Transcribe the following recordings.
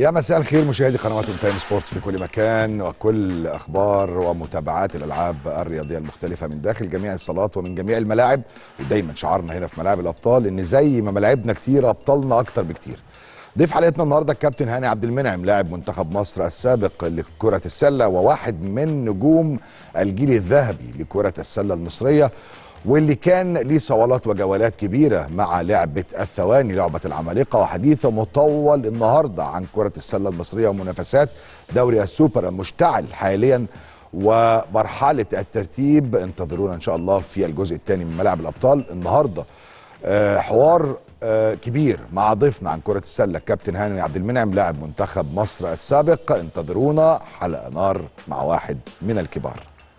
يا مساء الخير مشاهدي قنوات تايم سبورتس في كل مكان وكل اخبار ومتابعات الالعاب الرياضيه المختلفه من داخل جميع الصالات ومن جميع الملاعب ودايما شعارنا هنا في ملاعب الابطال ان زي ما ملاعبنا كتير ابطالنا اكتر بكتير. ضيف حلقتنا النهارده الكابتن هاني عبد المنعم لاعب منتخب مصر السابق لكره السله وواحد من نجوم الجيل الذهبي لكره السله المصريه واللي كان ليه صولات وجولات كبيره مع لعبه الثواني لعبه العمالقه وحديثه مطول النهارده عن كره السله المصريه ومنافسات دوري السوبر المشتعل حاليا ومرحله الترتيب انتظرونا ان شاء الله في الجزء الثاني من ملاعب الابطال النهارده آه، حوار آه، كبير مع ضيفنا عن كره السله كابتن هاني عبد المنعم لاعب منتخب مصر السابق انتظرونا حلقه نار مع واحد من الكبار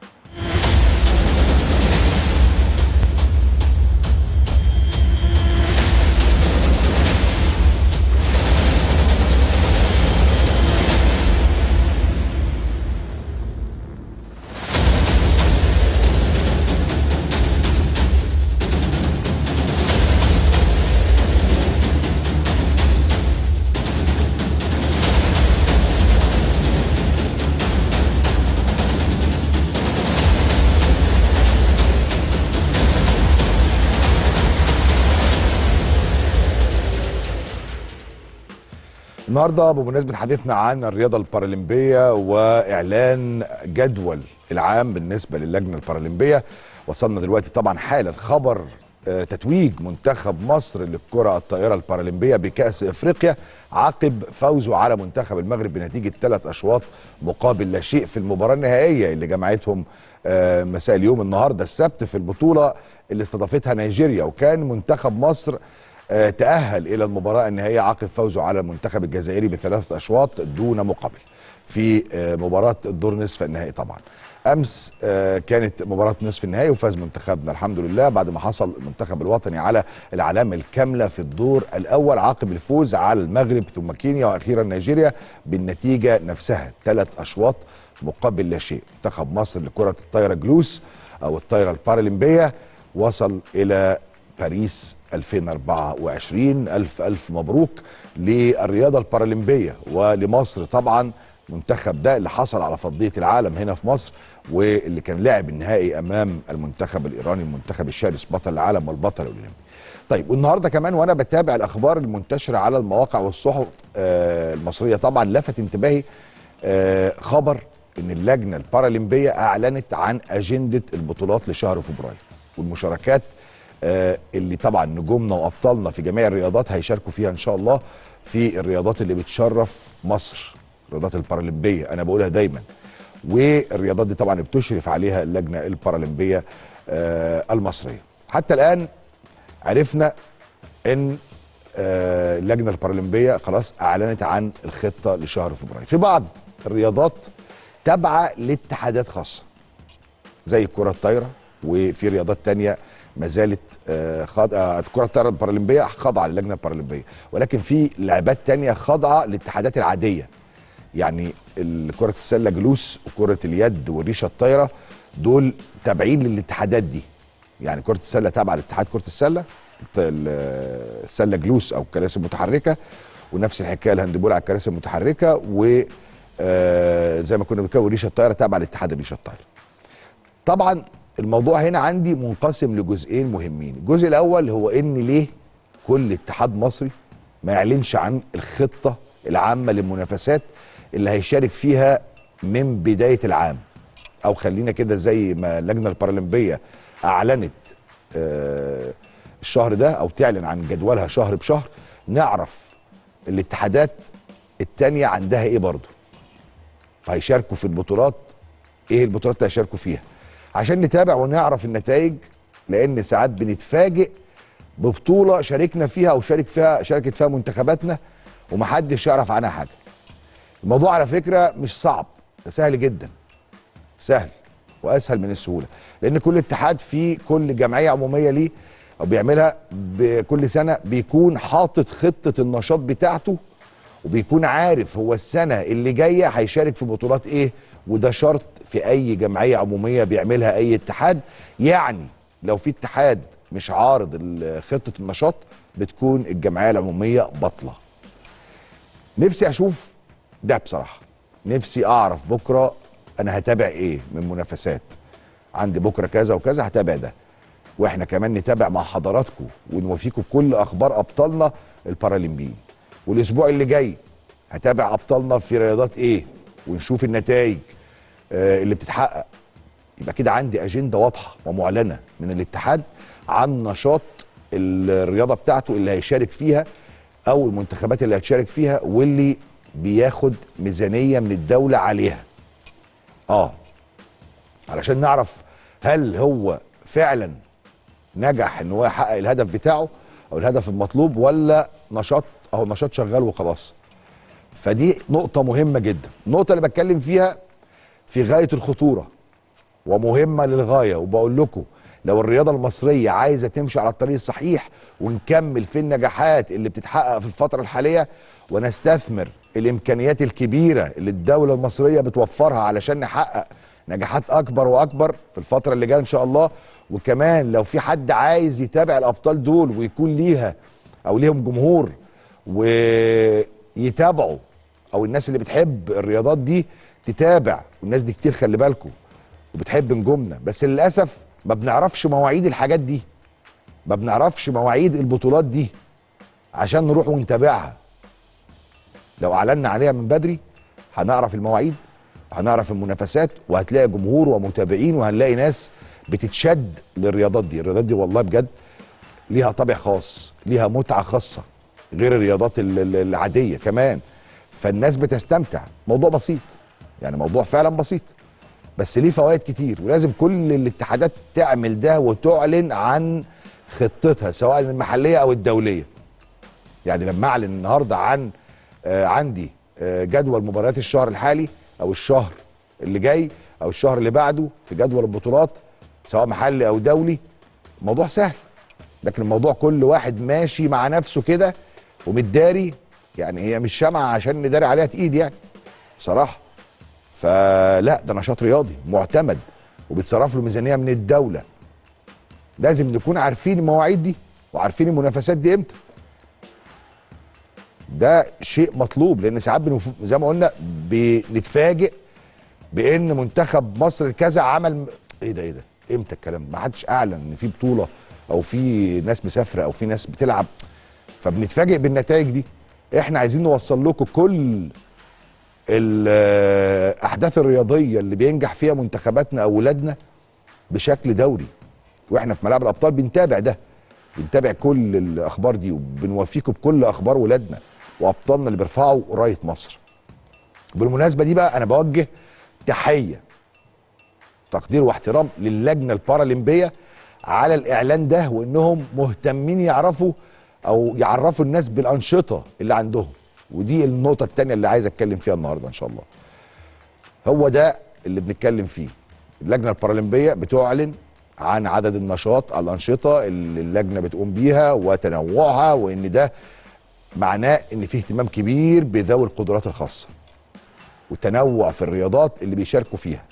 النهارده بمناسبه حديثنا عن الرياضه البارالمبيه واعلان جدول العام بالنسبه للجنه البارالمبيه وصلنا دلوقتي طبعا حالا خبر آه، تتويج منتخب مصر للكره الطائره البارالمبيه بكاس افريقيا عقب فوزه على منتخب المغرب بنتيجه ثلاث اشواط مقابل لا شيء في المباراه النهائيه اللي جمعتهم آه، مساء اليوم النهارده السبت في البطوله اللي استضافتها نيجيريا وكان منتخب مصر آه، تأهل إلى المباراة النهائية عقب فوزه على المنتخب الجزائري بثلاثة أشواط دون مقابل في آه، مباراة الدور نصف النهائي طبعا أمس آه، كانت مباراة نصف النهائي وفاز منتخبنا الحمد لله بعد ما حصل المنتخب الوطني على العلامة الكاملة في الدور الأول عقب الفوز على المغرب ثم كينيا وأخيرا نيجيريا بالنتيجة نفسها ثلاث أشواط مقابل لا شيء منتخب مصر لكرة الطايرة جلوس أو الطايرة البارالمبية وصل إلى باريس 2024 ألف ألف مبروك للرياضة البارالمبية ولمصر طبعا منتخب ده اللي حصل على فضية العالم هنا في مصر واللي كان لعب النهائي أمام المنتخب الإيراني المنتخب الشرس بطل العالم والبطل الأولمبي طيب والنهارده كمان وانا بتابع الاخبار المنتشره على المواقع والصحف آه المصريه طبعا لفت انتباهي آه خبر ان اللجنه البارالمبيه اعلنت عن اجنده البطولات لشهر فبراير والمشاركات آه، اللي طبعا نجومنا وابطالنا في جميع الرياضات هيشاركوا فيها ان شاء الله في الرياضات اللي بتشرف مصر الرياضات البارالمبيه انا بقولها دايما والرياضات دي طبعا بتشرف عليها اللجنه البارالمبيه آه، المصريه حتى الان عرفنا ان آه، اللجنه البارالمبيه خلاص اعلنت عن الخطه لشهر فبراير في بعض الرياضات تابعه لاتحادات خاصه زي الكره الطايره وفي رياضات تانية ما زالت آه، خاض... آه، الكره الطايره البارالمبيه خاضعه للجنه البارالمبيه ولكن في لعبات تانية خاضعه للاتحادات العاديه يعني ال- كره السله جلوس وكره اليد والريشه الطايره دول تابعين للاتحادات دي يعني كره السله تابعه لاتحاد كره السله الت- ال- السله جلوس او كراسي متحركه ونفس الحكايه الهاندبول على الكراسي المتحركه و آه، زي ما كنا بنتكلم الريشه الطايره تابعه لاتحاد الريشه الطايره طبعا الموضوع هنا عندي منقسم لجزئين مهمين الجزء الاول هو ان ليه كل اتحاد مصري ما يعلنش عن الخطه العامه للمنافسات اللي هيشارك فيها من بدايه العام او خلينا كده زي ما اللجنه البارالمبيه اعلنت آه، الشهر ده او تعلن عن جدولها شهر بشهر نعرف الاتحادات التانية عندها ايه برضه هيشاركوا في البطولات ايه البطولات اللي هيشاركوا فيها عشان نتابع ونعرف النتائج لان ساعات بنتفاجئ ببطوله شاركنا فيها او شارك فيها شاركت فيها منتخباتنا ومحدش يعرف عنها حاجه الموضوع على فكره مش صعب ده سهل جدا سهل واسهل من السهوله لان كل اتحاد فيه كل جمعيه عموميه ليه او بيعملها بكل سنه بيكون حاطط خطه النشاط بتاعته وبيكون عارف هو السنه اللي جايه هيشارك في بطولات ايه وده شرط في اي جمعيه عموميه بيعملها اي اتحاد يعني لو في اتحاد مش عارض ال- خطه النشاط بتكون الجمعيه العموميه بطله نفسي اشوف ده بصراحه نفسي اعرف بكره انا هتابع ايه من منافسات عندي بكره كذا وكذا هتابع ده واحنا كمان نتابع مع حضراتكم ونوفيكم كل اخبار ابطالنا البارالمبيين والاسبوع اللي جاي هتابع ابطالنا في رياضات ايه ونشوف النتائج آه اللي بتتحقق يبقى كده عندي اجنده واضحه ومعلنه من الاتحاد عن نشاط الرياضه بتاعته اللي هيشارك فيها او المنتخبات اللي هتشارك فيها واللي بياخد ميزانيه من الدوله عليها اه علشان نعرف هل هو فعلا نجح ان هو يحقق الهدف بتاعه او الهدف المطلوب ولا نشاط اهو نشاط شغال وخلاص فدي نقطه مهمه جدا النقطه اللي بتكلم فيها في غايه الخطوره ومهمه للغايه وبقول لكم لو الرياضه المصريه عايزه تمشي على الطريق الصحيح ونكمل في النجاحات اللي بتتحقق في الفتره الحاليه ونستثمر الامكانيات الكبيره اللي الدوله المصريه بتوفرها علشان نحقق نجاحات اكبر واكبر في الفتره اللي جايه ان شاء الله وكمان لو في حد عايز يتابع الابطال دول ويكون ليها او ليهم جمهور ويتابعوا او الناس اللي بتحب الرياضات دي تتابع والناس دي كتير خلي بالكم وبتحب نجومنا بس للاسف ما بنعرفش مواعيد الحاجات دي ما بنعرفش مواعيد البطولات دي عشان نروح ونتابعها لو اعلنا عليها من بدري هنعرف المواعيد هنعرف المنافسات وهتلاقي جمهور ومتابعين وهنلاقي ناس بتتشد للرياضات دي الرياضات دي والله بجد ليها طابع خاص ليها متعة خاصة غير الرياضات العادية كمان فالناس بتستمتع موضوع بسيط يعني موضوع فعلا بسيط بس ليه فوائد كتير ولازم كل الاتحادات تعمل ده وتعلن عن خطتها سواء المحلية أو الدولية يعني لما أعلن النهاردة عن آه عندي آه جدول مباريات الشهر الحالي او الشهر اللي جاي او الشهر اللي بعده في جدول البطولات سواء محلي او دولي موضوع سهل لكن الموضوع كل واحد ماشي مع نفسه كده ومتداري يعني هي مش شمعة عشان نداري عليها تقيد يعني بصراحة فلا ده نشاط رياضي معتمد وبيتصرف له ميزانية من الدولة لازم نكون عارفين المواعيد دي وعارفين المنافسات دي امتى ده شيء مطلوب لان ساعات بنف... زي ما قلنا بنتفاجئ بان منتخب مصر كذا عمل ايه ده ايه ده امتى الكلام ما حدش اعلن ان في بطوله او في ناس مسافره او في ناس بتلعب فبنتفاجئ بالنتائج دي احنا عايزين نوصل لكم كل الاحداث الرياضيه اللي بينجح فيها منتخباتنا او ولادنا بشكل دوري واحنا في ملاعب الابطال بنتابع ده بنتابع كل الاخبار دي وبنوفيكم بكل اخبار ولادنا وابطالنا اللي بيرفعوا رايه مصر. بالمناسبه دي بقى انا بوجه تحيه تقدير واحترام للجنه البارالمبيه على الاعلان ده وانهم مهتمين يعرفوا او يعرفوا الناس بالانشطه اللي عندهم ودي النقطه الثانيه اللي عايز اتكلم فيها النهارده ان شاء الله. هو ده اللي بنتكلم فيه. اللجنه البارالمبيه بتعلن عن عدد النشاط الانشطه اللي اللجنه بتقوم بيها وتنوعها وان ده معناه ان في اهتمام كبير بذوي القدرات الخاصه وتنوع في الرياضات اللي بيشاركوا فيها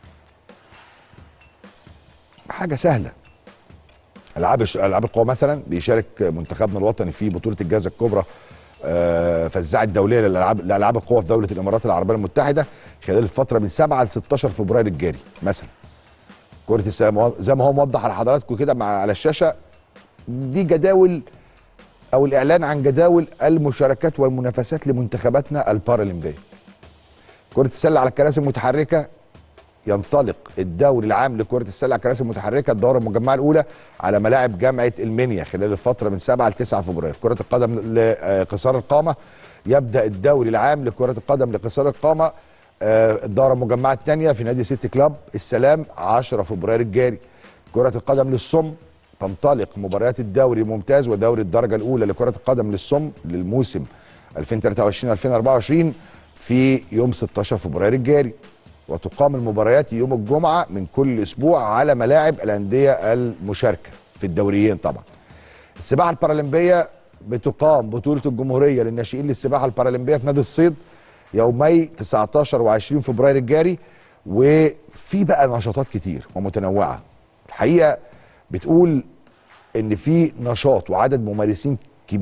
حاجه سهله العاب العاب القوى مثلا بيشارك منتخبنا الوطني في بطوله الجائزه الكبرى آه فزاعه الدوليه للالعاب لالعاب القوى في دوله الامارات العربيه المتحده خلال الفتره من 7 ل 16 فبراير الجاري مثلا كره السله زي ما هو موضح على حضراتكم كده مع على الشاشه دي جداول او الاعلان عن جداول المشاركات والمنافسات لمنتخباتنا البارالمبيه كره السله على الكراسي المتحركه ينطلق الدوري العام لكره السله على الكراسي المتحركه الدوره المجمعه الاولى على ملاعب جامعه المنيا خلال الفتره من 7 ل 9 فبراير كره القدم لقصار القامه يبدا الدوري العام لكره القدم لقصار القامه الدوره المجمعه الثانيه في نادي سيتي كلاب السلام 10 فبراير الجاري كره القدم للصم تنطلق مباريات الدوري الممتاز ودوري الدرجه الاولى لكره القدم للصم للموسم 2023 2024 في يوم 16 فبراير الجاري وتقام المباريات يوم الجمعه من كل اسبوع على ملاعب الانديه المشاركه في الدوريين طبعا السباحه البارالمبيه بتقام بطوله الجمهوريه للناشئين للسباحه البارالمبيه في نادي الصيد يومي 19 و20 فبراير الجاري وفي بقى نشاطات كتير ومتنوعه الحقيقه بتقول ان في نشاط وعدد ممارسين كبير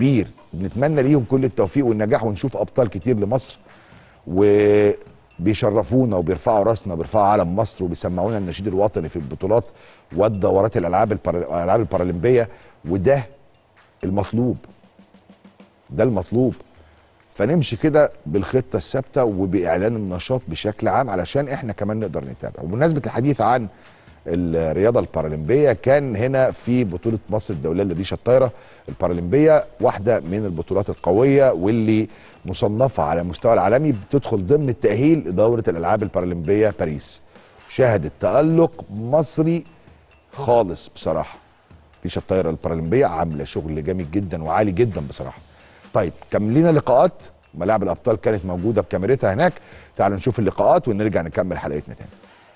بنتمنى ليهم كل التوفيق والنجاح ونشوف ابطال كتير لمصر وبيشرفونا وبيرفعوا راسنا بيرفعوا علم مصر وبيسمعونا النشيد الوطني في البطولات والدورات الالعاب البر- الالعاب البارالمبيه وده المطلوب ده المطلوب فنمشي كده بالخطه الثابته وباعلان النشاط بشكل عام علشان احنا كمان نقدر نتابع وبمناسبه الحديث عن الرياضه البارالمبيه كان هنا في بطوله مصر الدوليه لريشه الطايره البارالمبيه واحده من البطولات القويه واللي مصنفه على المستوى العالمي بتدخل ضمن التاهيل لدوره الالعاب البارالمبيه باريس شهدت تالق مصري خالص بصراحه ريشه الطايره البارالمبيه عامله شغل جامد جدا وعالي جدا بصراحه طيب كم لينا لقاءات ملاعب الابطال كانت موجوده بكاميرتها هناك تعالوا نشوف اللقاءات ونرجع نكمل حلقتنا tane.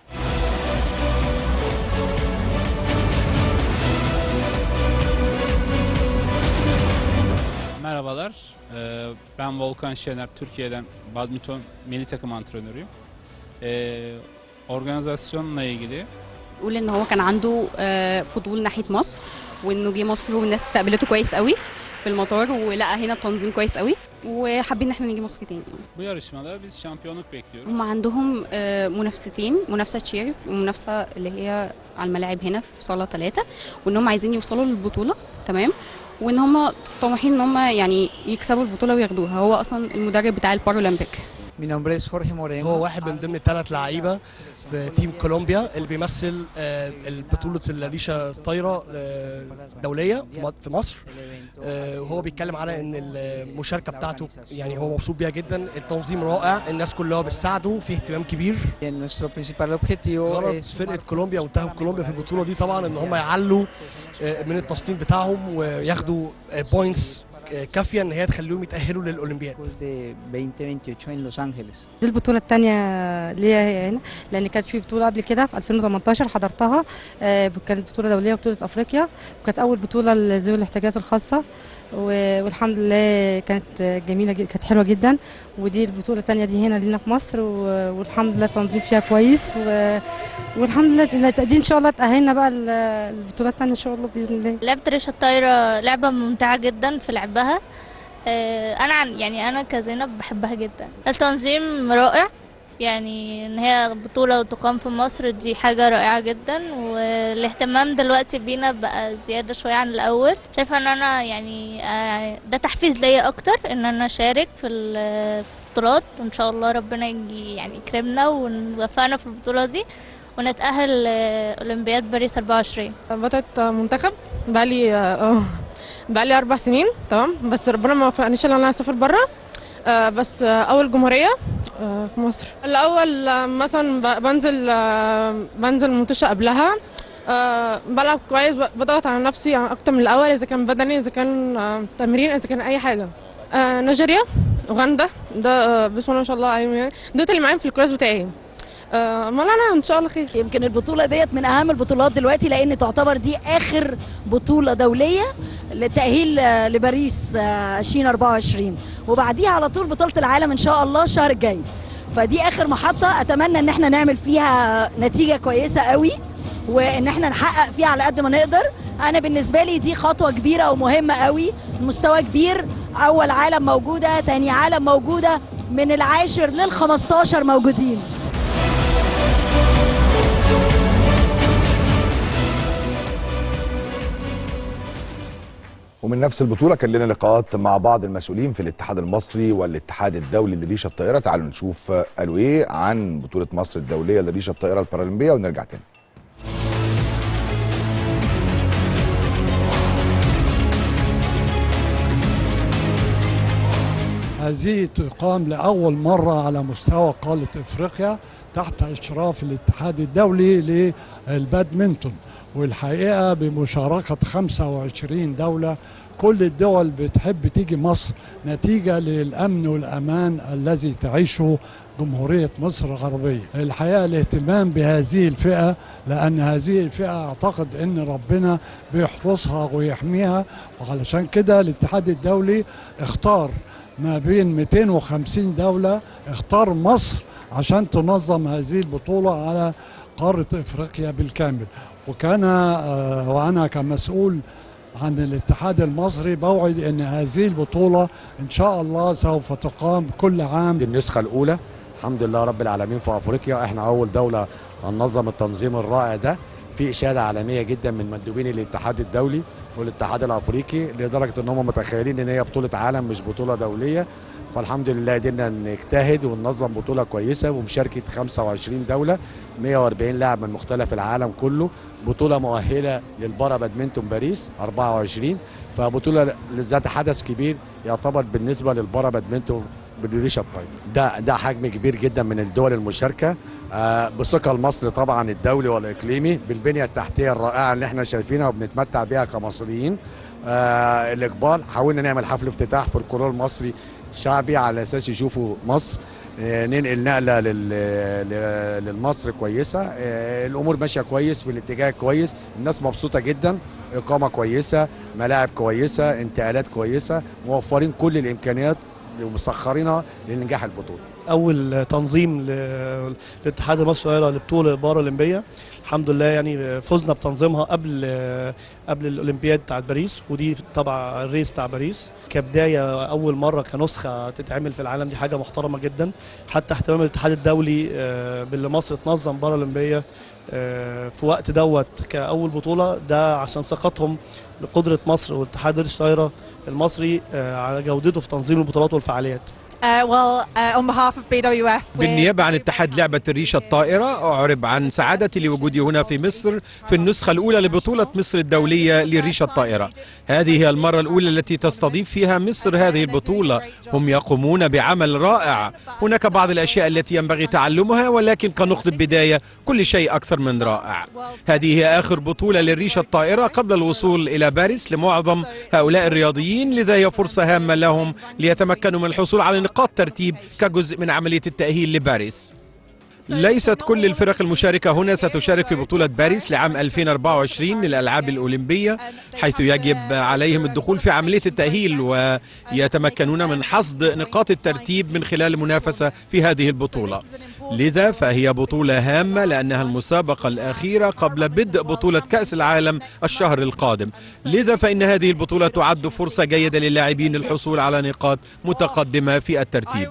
Merhabalar, Ee, ben Volkan Şener, Türkiye'den badminton milli takım antrenörüyüm. Ee, organizasyonla ilgili بيقول ان هو كان عنده آه، فضول ناحيه مصر وانه جه مصر والناس استقبلته كويس قوي في المطار ولقى هنا التنظيم كويس قوي وحابين ان احنا نيجي مصر تاني bu yarışmada biz şampiyonluk bekliyoruz. هم عندهم آه، منافستين منافسه تشيرز ومنافسه اللي هي على الملاعب هنا في صاله ثلاثه وان هم عايزين يوصلوا للبطوله تمام وان هم طموحين ان هم يعني يكسبوا البطوله وياخدوها هو اصلا المدرب بتاع البارالمبيك Mi nombre es Jorge Moreno. هو واحد من ضمن الثلاث لعيبه في تيم كولومبيا اللي بيمثل آه، البطوله الريشه الطايره آه، دوليه في م- في مصر آه، وهو بيتكلم على ان المشاركه بتاعته يعني هو مبسوط بيها جدا التنظيم رائع الناس كلها بتساعده في اهتمام كبير Nuestro principal objetivo غرض es فرقه كولومبيا ومنتخب كولومبيا في البطوله دي طبعا ان هم يعلوا آه، من التصنيف بتاعهم وياخدوا بوينتس كافيه ان هي تخليهم يتاهلوا للاولمبياد de 2028 en Los Ángeles. دي البطولة التانية ليا هنا لأن كانت في بطولة قبل كده في 2018 حضرتها آه، كانت بطولة دولية بطولة أفريقيا وكانت أول بطولة لذوي الاحتياجات الخاصة و- والحمد لله كانت جميلة جد- كانت حلوة جدا ودي البطولة التانية دي هنا لينا في مصر و- والحمد لله التنظيم فيها كويس و- والحمد لله دي إن شاء الله تأهلنا بقى ال- البطولات التانية إن شاء الله بإذن الله لعبة ريشة الطايرة لعبة ممتعة جدا في لعبها آه، أنا عن يعني أنا كزينب بحبها جدا التنظيم رائع يعني إن هي بطولة وتقام في مصر دي حاجة رائعة جدا والاهتمام دلوقتي بينا بقى زيادة شوية عن الأول شايفة إن أنا يعني آه، ده تحفيز ليا أكتر إن أنا أشارك في ال- في البطولات وإن شاء الله ربنا يجي يعني يكرمنا ونوفقنا في البطولة دي ونتأهل آه، أولمبياد باريس 24 بدأت منتخب بقالي اه بقالي أربع سنين تمام بس ربنا ما وفقنيش إن أنا أسافر بره آه، بس آه، أول جمهورية آه، في مصر الأول آه، مثلا ب- بنزل آه، بنزل منتشى قبلها آه، بلعب كويس ب- بضغط على نفسي يعني أكتر من الأول إذا كان بدني إذا كان آه، تمرين إذا كان أي حاجة آه، نيجيريا أوغندا ده آه، بسم الله ما شاء الله عليهم يعني دول اللي معايا في الكلاس بتاعي آه، امال انا ان شاء الله خير يمكن البطولة ديت من أهم البطولات دلوقتي لأن تعتبر دي آخر بطولة دولية للتأهيل آه، لباريس آه، 2024 وبعديها على طول بطولة العالم إن شاء الله الشهر الجاي فدي آخر محطة أتمنى إن احنا نعمل فيها نتيجة كويسة قوي وإن احنا نحقق فيها على قد ما نقدر أنا بالنسبة لي دي خطوة كبيرة ومهمة قوي مستوى كبير أول عالم موجودة تاني عالم موجودة من العاشر للخمستاشر موجودين ومن نفس البطوله كان لنا لقاءات مع بعض المسؤولين في الاتحاد المصري والاتحاد الدولي لريشه الطائره تعالوا نشوف قالوا ايه عن بطوله مصر الدوليه لريشه الطائره البارالمبيه ونرجع تاني هذه تقام لأول مرة على مستوى قارة إفريقيا تحت إشراف الاتحاد الدولي للبادمنتون والحقيقة بمشاركة 25 دولة كل الدول بتحب تيجي مصر نتيجة للأمن والأمان الذي تعيشه جمهورية مصر العربية الحقيقة الاهتمام بهذه الفئة لأن هذه الفئة أعتقد أن ربنا بيحرسها ويحميها وعلشان كده الاتحاد الدولي اختار ما بين 250 دولة اختار مصر عشان تنظم هذه البطولة على قارة افريقيا بالكامل وكان آه، وانا كمسؤول عن الاتحاد المصري بوعد ان هذه البطوله ان شاء الله سوف تقام كل عام دي النسخة الأولى الحمد لله رب العالمين في أفريقيا احنا أول دولة ننظم التنظيم الرائع ده في إشادة عالمية جدا من مندوبين الاتحاد الدولي والاتحاد الأفريقي لدرجة إن هم متخيلين إن هي بطولة عالم مش بطولة دولية فالحمد لله قدرنا نجتهد وننظم بطولة كويسة ومشاركة 25 دولة 140 لاعب من مختلف العالم كله بطولة مؤهلة للبارا بادمنتون باريس 24 فبطولة ذات حدث كبير يعتبر بالنسبة للبارا بادمنتون بالريشه الطايره ده ده حجم كبير جدا من الدول المشاركه آه بثقه لمصر طبعا الدولي والاقليمي بالبنيه التحتيه الرائعه اللي احنا شايفينها وبنتمتع بيها كمصريين آه الاقبال حاولنا نعمل حفل افتتاح في الكورال المصري شعبي على اساس يشوفوا مصر آه ننقل نقله لل- ل- للمصر كويسه آه الامور ماشيه كويس في الاتجاه كويس الناس مبسوطه جدا اقامه كويسه ملاعب كويسه انتقالات كويسه موفرين كل الامكانيات ومسخرينها لنجاح البطوله اول تنظيم ل- للاتحاد المصري للطائره لبطوله بارالمبيه الحمد لله يعني فزنا بتنظيمها قبل قبل الاولمبياد بتاعت باريس ودي طبعا الريس بتاع باريس كبدايه اول مره كنسخه تتعمل في العالم دي حاجه محترمه جدا حتى اهتمام الاتحاد الدولي آه، باللي مصر تنظم بارالمبيه آه، في وقت دوت كاول بطوله ده عشان ثقتهم بقدره مصر والاتحاد الطايره المصري آه، على جودته في تنظيم البطولات والفعاليات Uh, well, uh, on behalf of BWF, we're بالنيابة عن اتحاد لعبة الريشة الطائرة أعرب عن سعادتي لوجودي هنا في مصر في النسخة الأولى لبطولة مصر الدولية للريشة الطائرة هذه هي المرة الأولى التي تستضيف فيها مصر هذه البطولة هم يقومون بعمل رائع هناك بعض الأشياء التي ينبغي تعلمها ولكن كنقطة بداية كل شيء أكثر من رائع هذه هي آخر بطولة للريشة الطائرة قبل الوصول إلى باريس لمعظم هؤلاء الرياضيين لذا هي فرصة هامة لهم ليتمكنوا من الحصول على نقاط ترتيب كجزء من عملية التأهيل لباريس ليست كل الفرق المشاركة هنا ستشارك في بطولة باريس لعام 2024 للألعاب الأولمبية حيث يجب عليهم الدخول في عملية التأهيل ويتمكنون من حصد نقاط الترتيب من خلال المنافسة في هذه البطولة لذا فهي بطولة هامة لأنها المسابقة الأخيرة قبل بدء بطولة كأس العالم الشهر القادم لذا فإن هذه البطولة تعد فرصة جيدة للاعبين للحصول على نقاط متقدمة في الترتيب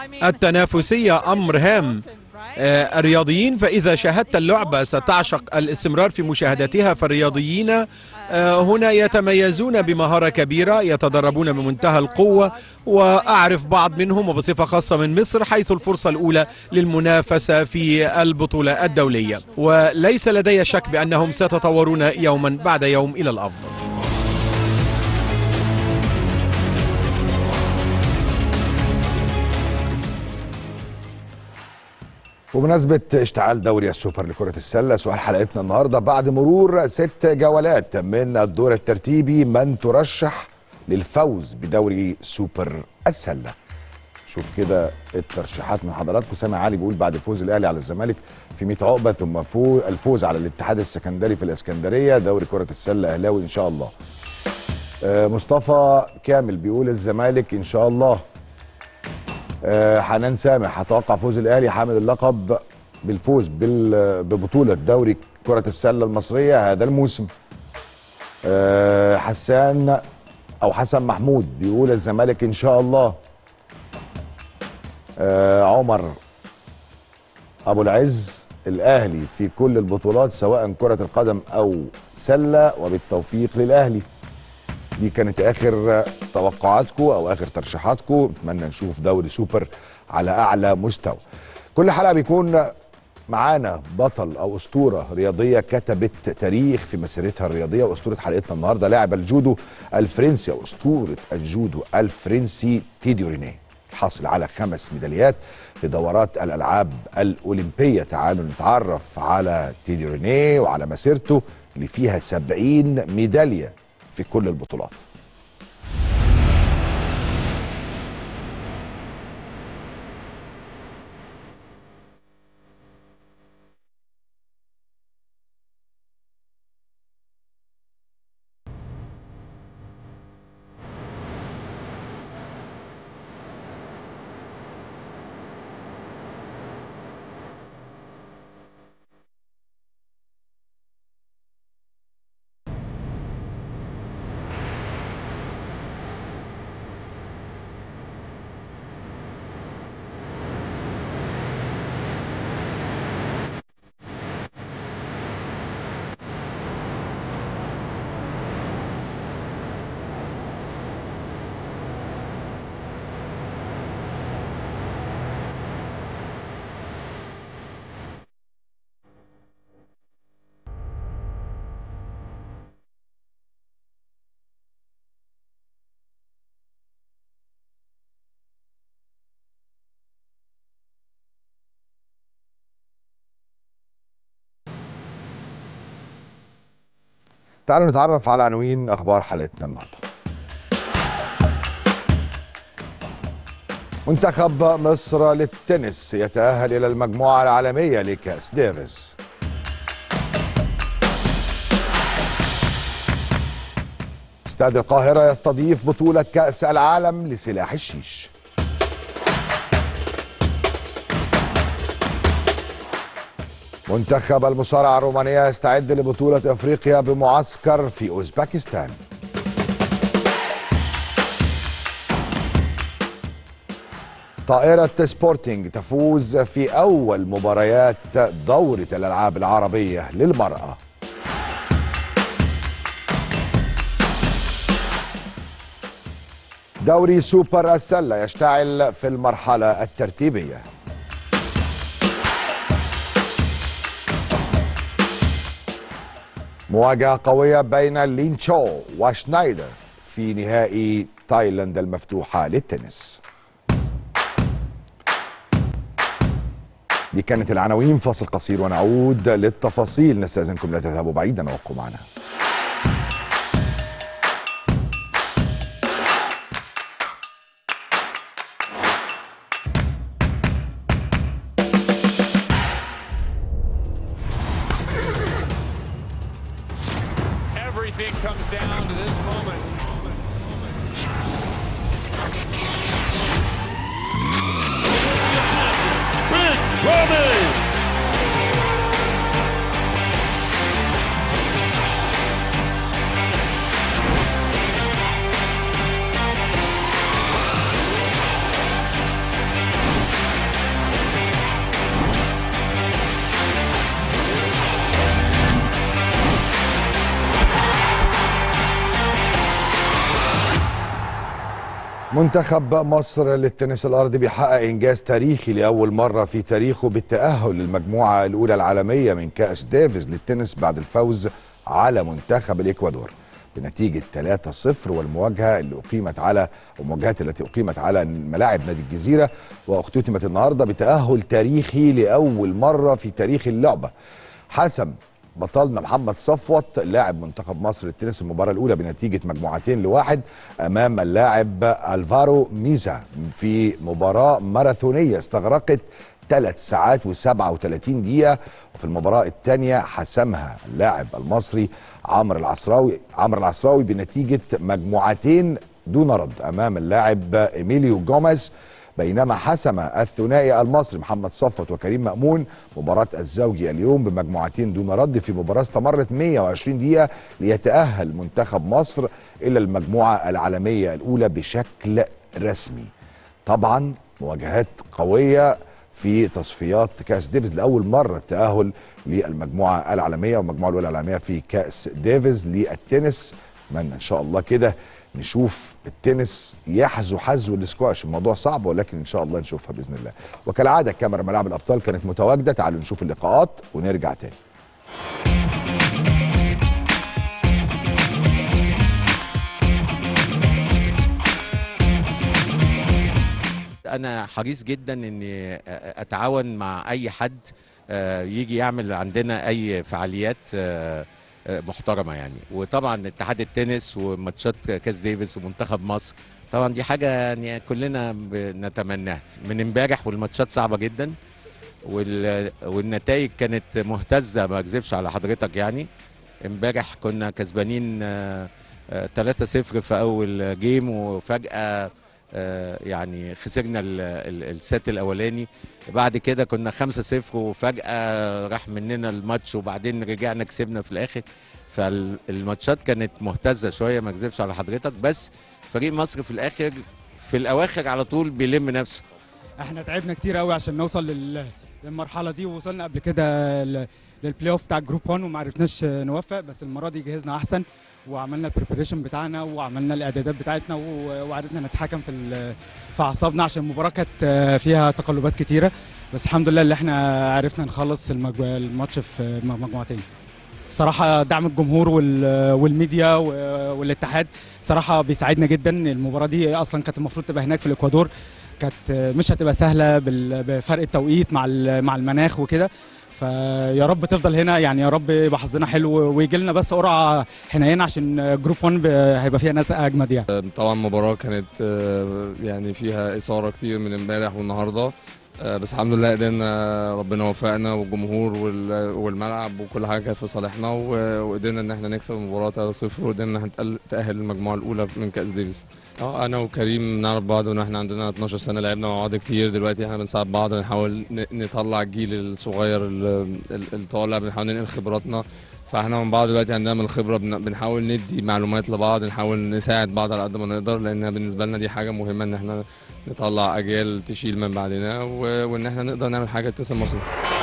التنافسية أمر هام آه، الرياضيين فإذا شاهدت اللعبة ستعشق الاستمرار في مشاهدتها فالرياضيين آه، هنا يتميزون بمهارة كبيرة يتدربون بمنتهى القوة وأعرف بعض منهم وبصفة خاصة من مصر حيث الفرصة الأولى للمنافسة في البطولة الدولية وليس لدي شك بأنهم سيتطورون يوما بعد يوم إلى الأفضل بمناسبة اشتعال دوري السوبر لكرة السلة سؤال حلقتنا النهاردة بعد مرور ست جولات من الدور الترتيبي من ترشح للفوز بدوري سوبر السلة شوف كده الترشيحات من حضراتكم سامع علي بيقول بعد فوز الاهلي على الزمالك في 100 عقبه ثم فوز الفوز على الاتحاد السكندري في الاسكندريه دوري كره السله اهلاوي ان شاء الله آه، مصطفى كامل بيقول الزمالك ان شاء الله آه، حنان سامح هتوقع فوز الاهلي حامل اللقب بالفوز بال- ببطوله دوري كره السله المصريه هذا الموسم آه، حسان او حسن محمود بيقول الزمالك ان شاء الله آه، عمر ابو العز الاهلي في كل البطولات سواء كره القدم او سله وبالتوفيق للاهلي دي كانت اخر توقعاتكم او اخر ترشيحاتكم اتمنى نشوف دوري سوبر على اعلى مستوى كل حلقه بيكون معانا بطل او اسطوره رياضيه كتبت تاريخ في مسيرتها الرياضيه واسطوره حلقتنا النهارده لاعب الجودو الفرنسي او اسطوره الجودو الفرنسي تيديو رينيه الحاصل على خمس ميداليات في دورات الالعاب الاولمبيه تعالوا نتعرف على تيديو رينيه وعلى مسيرته اللي فيها 70 ميداليه في كل البطولات تعالوا نتعرف على عناوين اخبار حلقتنا النهارده منتخب مصر للتنس يتأهل إلى المجموعة العالمية لكأس ديفيس استاد القاهرة يستضيف بطولة كأس العالم لسلاح الشيش منتخب المصارعة الرومانية يستعد لبطولة افريقيا بمعسكر في اوزبكستان طائرة سبورتينج تفوز في أول مباريات دورة الألعاب العربية للمرأة دوري سوبر السلة يشتعل في المرحلة الترتيبية مواجهة قوية بين لين تشو وشنايدر في نهائي تايلاند المفتوحة للتنس دي كانت العناوين فاصل قصير ونعود للتفاصيل نستأذنكم لا تذهبوا بعيدا وابقوا معنا Everything comes down to this moment. Rick Robbie! منتخب مصر للتنس الارضي بيحقق انجاز تاريخي لاول مره في تاريخه بالتاهل للمجموعه الاولى العالميه من كاس ديفيز للتنس بعد الفوز على منتخب الاكوادور بنتيجه 3-0 والمواجهه اللي اقيمت على المواجهات التي اقيمت على ملاعب نادي الجزيره واختتمت النهارده بتاهل تاريخي لاول مره في تاريخ اللعبه حسم بطلنا محمد صفوت لاعب منتخب مصر للتنس المباراة الأولى بنتيجة مجموعتين لواحد أمام اللاعب ألفارو ميزا في مباراة ماراثونية استغرقت ثلاث ساعات و37 دقيقة وفي المباراة الثانية حسمها اللاعب المصري عمرو العصراوي عمرو العصراوي بنتيجة مجموعتين دون رد أمام اللاعب إيميليو جوميز بينما حسم الثنائي المصري محمد صفوت وكريم مأمون مباراة الزوجي اليوم بمجموعتين دون رد في مباراة استمرت 120 دقيقة ليتأهل منتخب مصر إلى المجموعة العالمية الأولى بشكل رسمي طبعا مواجهات قوية في تصفيات كأس ديفيز لأول مرة التأهل للمجموعة العالمية والمجموعة الأولى العالمية في كأس ديفيز للتنس من إن شاء الله كده نشوف التنس يحذو حذو الاسكواش الموضوع صعب ولكن ان شاء الله نشوفها باذن الله وكالعاده كاميرا ملاعب الابطال كانت متواجده تعالوا نشوف اللقاءات ونرجع تاني انا حريص جدا اني اتعاون مع اي حد آه، يجي يعمل عندنا اي فعاليات آه، آه، محترمه يعني وطبعا اتحاد التنس وماتشات كاس ديفيس ومنتخب مصر طبعا دي حاجه يعني كلنا بنتمناها من امبارح والماتشات صعبه جدا وال- والنتائج كانت مهتزه ما اكذبش على حضرتك يعني امبارح كنا كسبانين آه، آه، 3-0 في اول جيم وفجاه آه، يعني خسرنا ال- ال- السات الاولاني بعد كده كنا 5-0 وفجاه راح مننا الماتش وبعدين رجعنا كسبنا في الاخر فالماتشات كانت مهتزه شويه ما اكذبش على حضرتك بس فريق مصر في الاخر في الاواخر على طول بيلم نفسه احنا تعبنا كتير قوي عشان نوصل لل... للمرحله دي ووصلنا قبل كده ل... للبلاي اوف بتاع جروب 1 وما عرفناش نوفق بس المره دي جهزنا احسن وعملنا البريبريشن بتاعنا وعملنا الاعدادات بتاعتنا و... وعرفنا نتحكم في ال... في اعصابنا عشان المباراه كانت فيها تقلبات كتيره بس الحمد لله اللي احنا عرفنا نخلص المج... الماتش في مجموعتين صراحة دعم الجمهور وال- والميديا و- والاتحاد صراحة بيساعدنا جدا المباراة دي أصلا كانت المفروض تبقى هناك في الإكوادور كانت مش هتبقى سهلة بال- بفرق التوقيت مع ال- مع المناخ وكده فيا رب تفضل هنا يعني يا رب يبقى حظنا حلو ويجي لنا بس قرعه حنينه عشان جروب 1 ب- هيبقى فيها ناس اجمد يعني طبعا مباراة كانت آه، يعني فيها إثارة كتير من امبارح والنهاردة آه، بس الحمد لله قدرنا ربنا وفقنا والجمهور وال- والملعب وكل حاجة كانت في صالحنا و- وقدرنا إن احنا نكسب المباراة 3-0 وقدرنا نتأل- نتأهل المجموعة الأولى من كأس ديفيس. اه أنا وكريم نعرف بعض وإن احنا عندنا 12 سنة لعبنا مع بعض كتير دلوقتي احنا بنساعد بعض نحاول ن- نطلع الجيل الصغير ال- ال- الطالع بنحاول ننقل خبراتنا فاحنا من بعض دلوقتي عندنا من الخبره بن- بنحاول ندي معلومات لبعض نحاول نساعد بعض على قد ما نقدر لان بالنسبه لنا دي حاجه مهمه ان احنا نطلع اجيال تشيل من بعدنا و- وان احنا نقدر نعمل حاجه تسم مصر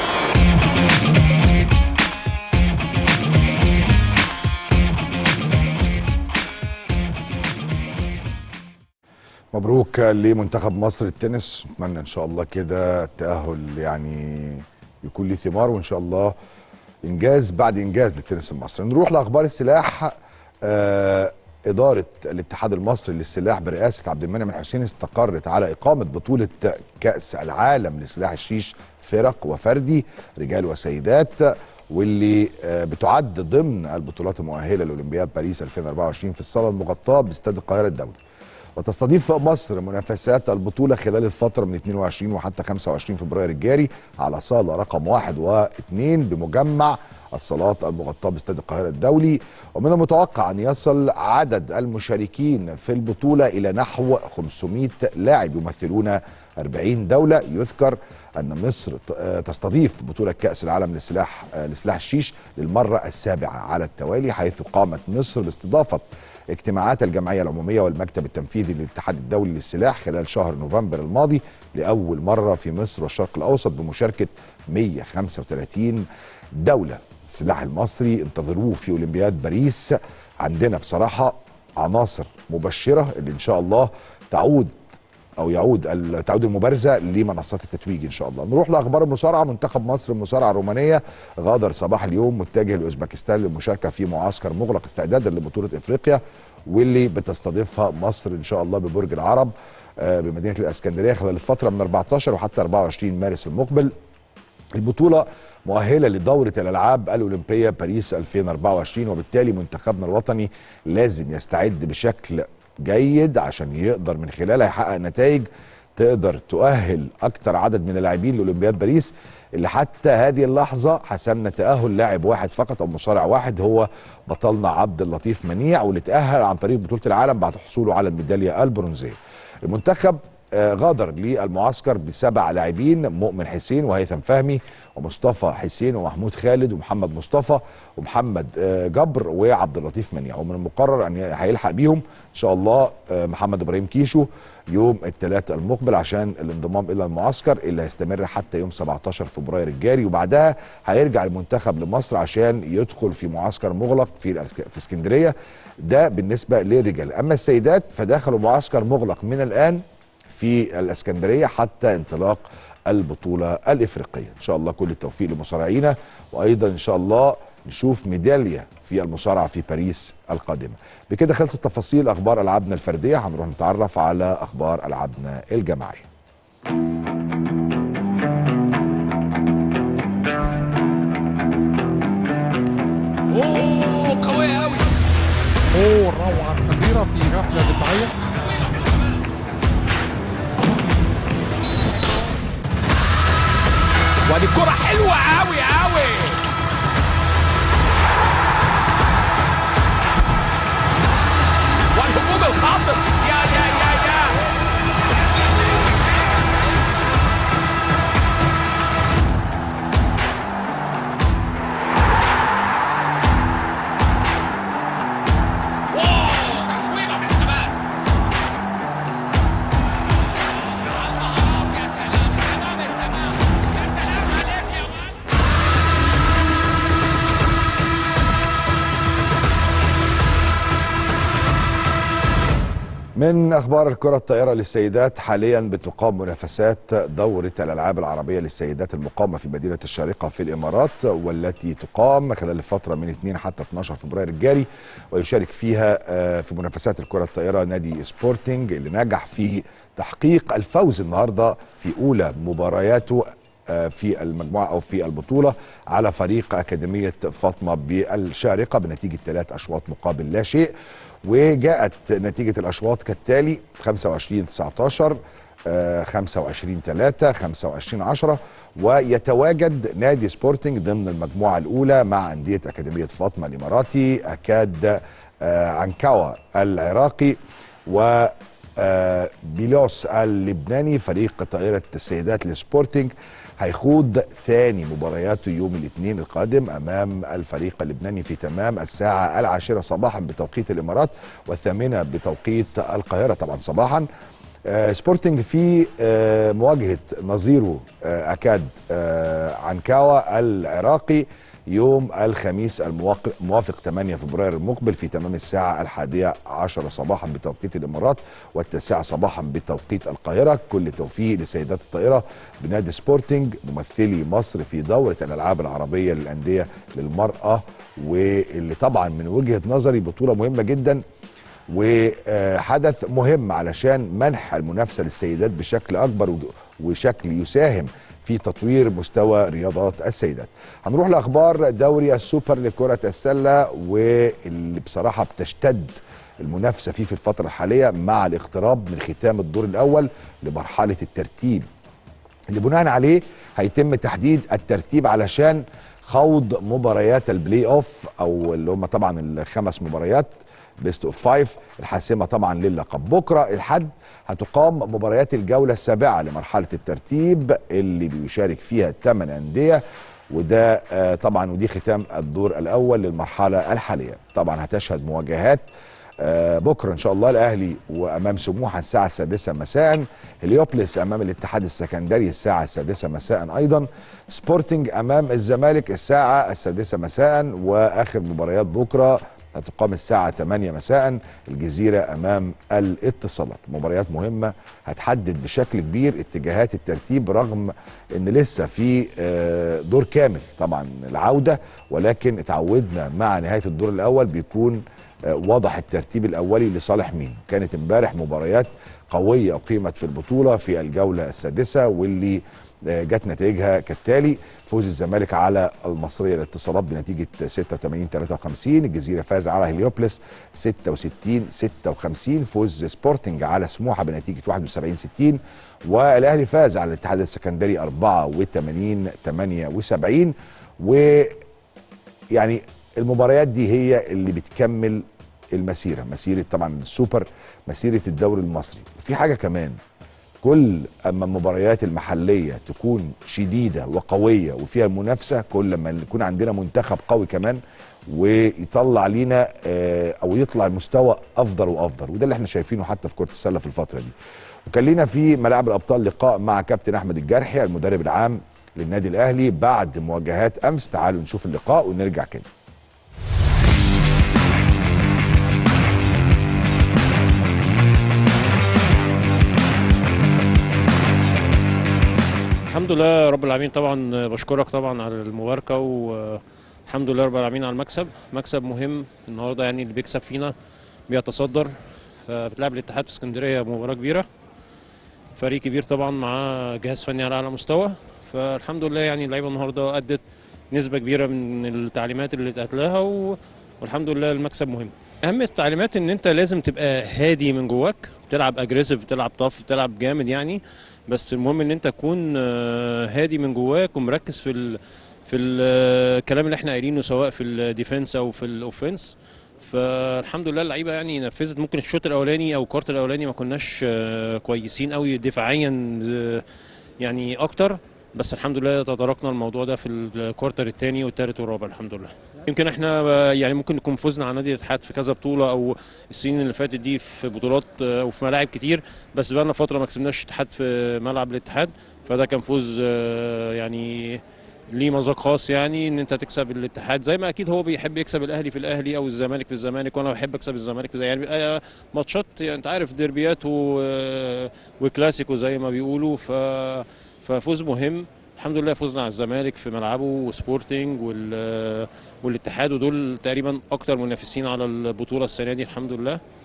مبروك لمنتخب مصر التنس اتمنى ان شاء الله كده التاهل يعني يكون ليه ثمار وان شاء الله انجاز بعد انجاز للتنس المصري نروح لاخبار السلاح آه اداره الاتحاد المصري للسلاح برئاسه عبد المنعم الحسين استقرت على اقامه بطوله كاس العالم لسلاح الشيش فرق وفردي رجال وسيدات واللي آه، بتعد ضمن البطولات المؤهله لاولمبياد باريس 2024 في الصاله المغطاه باستاد القاهره الدولي وتستضيف مصر منافسات البطولة خلال الفترة من 22 وحتى 25 فبراير الجاري على صالة رقم واحد واثنين بمجمع الصالات المغطاة باستاد القاهرة الدولي ومن المتوقع أن يصل عدد المشاركين في البطولة إلى نحو 500 لاعب يمثلون 40 دولة يذكر أن مصر ت- آه تستضيف بطولة كأس العالم للسلاح آه، لسلاح الشيش للمرة السابعة على التوالي حيث قامت مصر باستضافة اجتماعات الجمعية العمومية والمكتب التنفيذي للاتحاد الدولي للسلاح خلال شهر نوفمبر الماضي لأول مرة في مصر والشرق الأوسط بمشاركة 135 دولة السلاح المصري انتظروه في أولمبياد باريس عندنا بصراحة عناصر مبشرة اللي إن شاء الله تعود او يعود ال- تعود المبارزه لمنصات التتويج ان شاء الله نروح لاخبار المصارعه منتخب مصر المصارعه الرومانيه غادر صباح اليوم متجه لاوزبكستان للمشاركه في معسكر مغلق استعدادا لبطوله افريقيا واللي بتستضيفها مصر ان شاء الله ببرج العرب آه، بمدينه الاسكندريه خلال الفتره من 14 وحتى 24 مارس المقبل البطولة مؤهلة لدورة الألعاب الأولمبية باريس 2024 وبالتالي منتخبنا الوطني لازم يستعد بشكل جيد عشان يقدر من خلالها يحقق نتائج تقدر تؤهل أكتر عدد من اللاعبين لأولمبياد باريس اللي حتى هذه اللحظة حسمنا تأهل لاعب واحد فقط أو مصارع واحد هو بطلنا عبد اللطيف منيع واللي تأهل عن طريق بطولة العالم بعد حصوله على الميدالية البرونزية المنتخب آه، غادر للمعسكر بسبع لاعبين مؤمن حسين وهيثم فهمي ومصطفى حسين ومحمود خالد ومحمد مصطفى ومحمد آه، جبر وعبد اللطيف منيع ومن المقرر ان هيلحق بيهم ان شاء الله آه، محمد ابراهيم كيشو يوم الثلاثاء المقبل عشان الانضمام الى المعسكر اللي هيستمر حتى يوم 17 فبراير الجاري وبعدها هيرجع المنتخب لمصر عشان يدخل في معسكر مغلق في الأسك- في اسكندريه ده بالنسبه للرجال اما السيدات فدخلوا معسكر مغلق من الان في الاسكندريه حتى انطلاق البطوله الافريقيه ان شاء الله كل التوفيق لمصارعينا وايضا ان شاء الله نشوف ميداليه في المصارعه في باريس القادمه بكده خلصت تفاصيل اخبار العابنا الفرديه هنروح نتعرف على اخبار العابنا الجماعيه اوه قوية قوي اوه الروعه الكبيره في غفله دفاعيه ودي كرة حلوة قوي قوي والهجوم الخاطف يا يا يا يا واو تصويبة من السماء يا سلام تمام التمام يا سلام عليك يا ولد من اخبار الكره الطائره للسيدات حاليا بتقام منافسات دوره الالعاب العربيه للسيدات المقامه في مدينه الشارقه في الامارات والتي تقام خلال الفتره من 2 حتى 12 فبراير الجاري ويشارك فيها آه، في منافسات الكره الطائره نادي سبورتنج اللي نجح في تحقيق الفوز النهارده في اولى مبارياته آه، في المجموعه او في البطوله على فريق اكاديميه فاطمه بالشارقه بنتيجه ثلاث اشواط مقابل لا شيء وجاءت نتيجه الاشواط كالتالي 25 19 آه، 25 3 25 10 ويتواجد نادي سبورتنج ضمن المجموعه الاولى مع انديه اكاديميه فاطمه الاماراتي اكاد آه، عنكاوا العراقي و آه، بيلوس اللبناني فريق طائرة السيدات لسبورتنج هيخوض ثاني مبارياته يوم الاثنين القادم امام الفريق اللبناني في تمام الساعه العاشره صباحا بتوقيت الامارات والثامنه بتوقيت القاهره طبعا صباحا آه، سبورتنج في آه، مواجهه نظيره آه، اكاد آه، عنكاوا العراقي يوم الخميس المواق- موافق 8 فبراير المقبل في تمام الساعة الحادية عشر صباحا بتوقيت الإمارات والتاسعة صباحا بتوقيت القاهرة كل التوفيق لسيدات الطائرة بنادي سبورتنج ممثلي مصر في دورة الألعاب العربية للأندية للمرأة واللي طبعا من وجهة نظري بطولة مهمة جدا وحدث مهم علشان منح المنافسة للسيدات بشكل أكبر و- وشكل يساهم في تطوير مستوى رياضات السيدات هنروح لأخبار دوري السوبر لكرة السلة واللي بصراحة بتشتد المنافسة فيه في الفترة الحالية مع الاقتراب من ختام الدور الأول لمرحلة الترتيب اللي بناء عليه هيتم تحديد الترتيب علشان خوض مباريات البلاي اوف او اللي هم طبعا الخمس مباريات بيست اوف فايف الحاسمه طبعا للقب بكره الحد هتقام مباريات الجوله السابعه لمرحله الترتيب اللي بيشارك فيها ثمان انديه وده آه، طبعا ودي ختام الدور الاول للمرحله الحاليه طبعا هتشهد مواجهات آه، بكره ان شاء الله الاهلي وامام سموحه الساعه السادسه مساء هليوبلس امام الاتحاد السكندري الساعه السادسه مساء ايضا سبورتنج امام الزمالك الساعه السادسه مساء واخر مباريات بكره هتقام الساعة 8 مساء الجزيرة أمام الاتصالات مباريات مهمة هتحدد بشكل كبير اتجاهات الترتيب رغم أن لسه في آه، دور كامل طبعا العودة ولكن اتعودنا مع نهاية الدور الأول بيكون آه، واضح الترتيب الأولي لصالح مين كانت امبارح مباريات قوية أقيمت في البطولة في الجولة السادسة واللي آه، جت نتائجها كالتالي فوز الزمالك على المصريه للاتصالات بنتيجه 86 53 الجزيره فاز على هليوبلس 66 56 فوز سبورتنج على سموحه بنتيجه 71 60 والاهلي فاز على الاتحاد السكندري 84 78 و يعني المباريات دي هي اللي بتكمل المسيره مسيره طبعا السوبر مسيره الدوري المصري وفي حاجه كمان كل اما المباريات المحليه تكون شديده وقويه وفيها منافسه كل ما يكون عندنا منتخب قوي كمان ويطلع لينا آه، او يطلع المستوى افضل وافضل وده اللي احنا شايفينه حتى في كره السله في الفتره دي وكان لينا في ملاعب الابطال لقاء مع كابتن احمد الجرحي المدرب العام للنادي الاهلي بعد مواجهات امس تعالوا نشوف اللقاء ونرجع كده الحمد لله رب العالمين طبعا بشكرك طبعا على المباركه والحمد لله رب العالمين على المكسب مكسب مهم النهارده يعني اللي بيكسب فينا بيتصدر فبتلعب الاتحاد في اسكندريه مباراه كبيره فريق كبير طبعا مع جهاز فني على اعلى مستوى فالحمد لله يعني اللعيبه النهارده ادت نسبه كبيره من التعليمات اللي اتقالت لها و... والحمد لله المكسب مهم اهم التعليمات ان انت لازم تبقى هادي من جواك تلعب اجريسيف تلعب طف تلعب جامد يعني بس المهم ان انت تكون آه، هادي من جواك ومركز في ال... في الكلام اللي احنا قايلينه سواء في الديفنس او في الاوفنس فالحمد لله اللعيبه يعني نفذت ممكن الشوط الاولاني او الكوارت الاولاني ما كناش آه، كويسين قوي دفاعيا آه، يعني اكتر بس الحمد لله تداركنا الموضوع ده في الكوارتر الثاني والثالث والرابع الحمد لله يمكن احنا آه، يعني ممكن نكون فزنا على نادي الاتحاد في كذا بطوله او السنين اللي فاتت دي في بطولات آه، وفي ملاعب كتير بس بقى لنا فتره ما كسبناش اتحاد في ملعب الاتحاد فده كان فوز آه، يعني ليه مذاق خاص يعني ان انت تكسب الاتحاد زي ما اكيد هو بيحب يكسب الاهلي في الاهلي او الزمالك في الزمالك وانا بحب اكسب الزمالك في الزمالك. يعني آه، ماتشات يعني انت عارف ديربيات و... آه، وكلاسيكو زي ما بيقولوا ف... ففوز مهم الحمد لله فزنا على الزمالك في ملعبه وسبورتنج وال... والاتحاد ودول تقريبا اكتر منافسين على البطوله السنه دي الحمد لله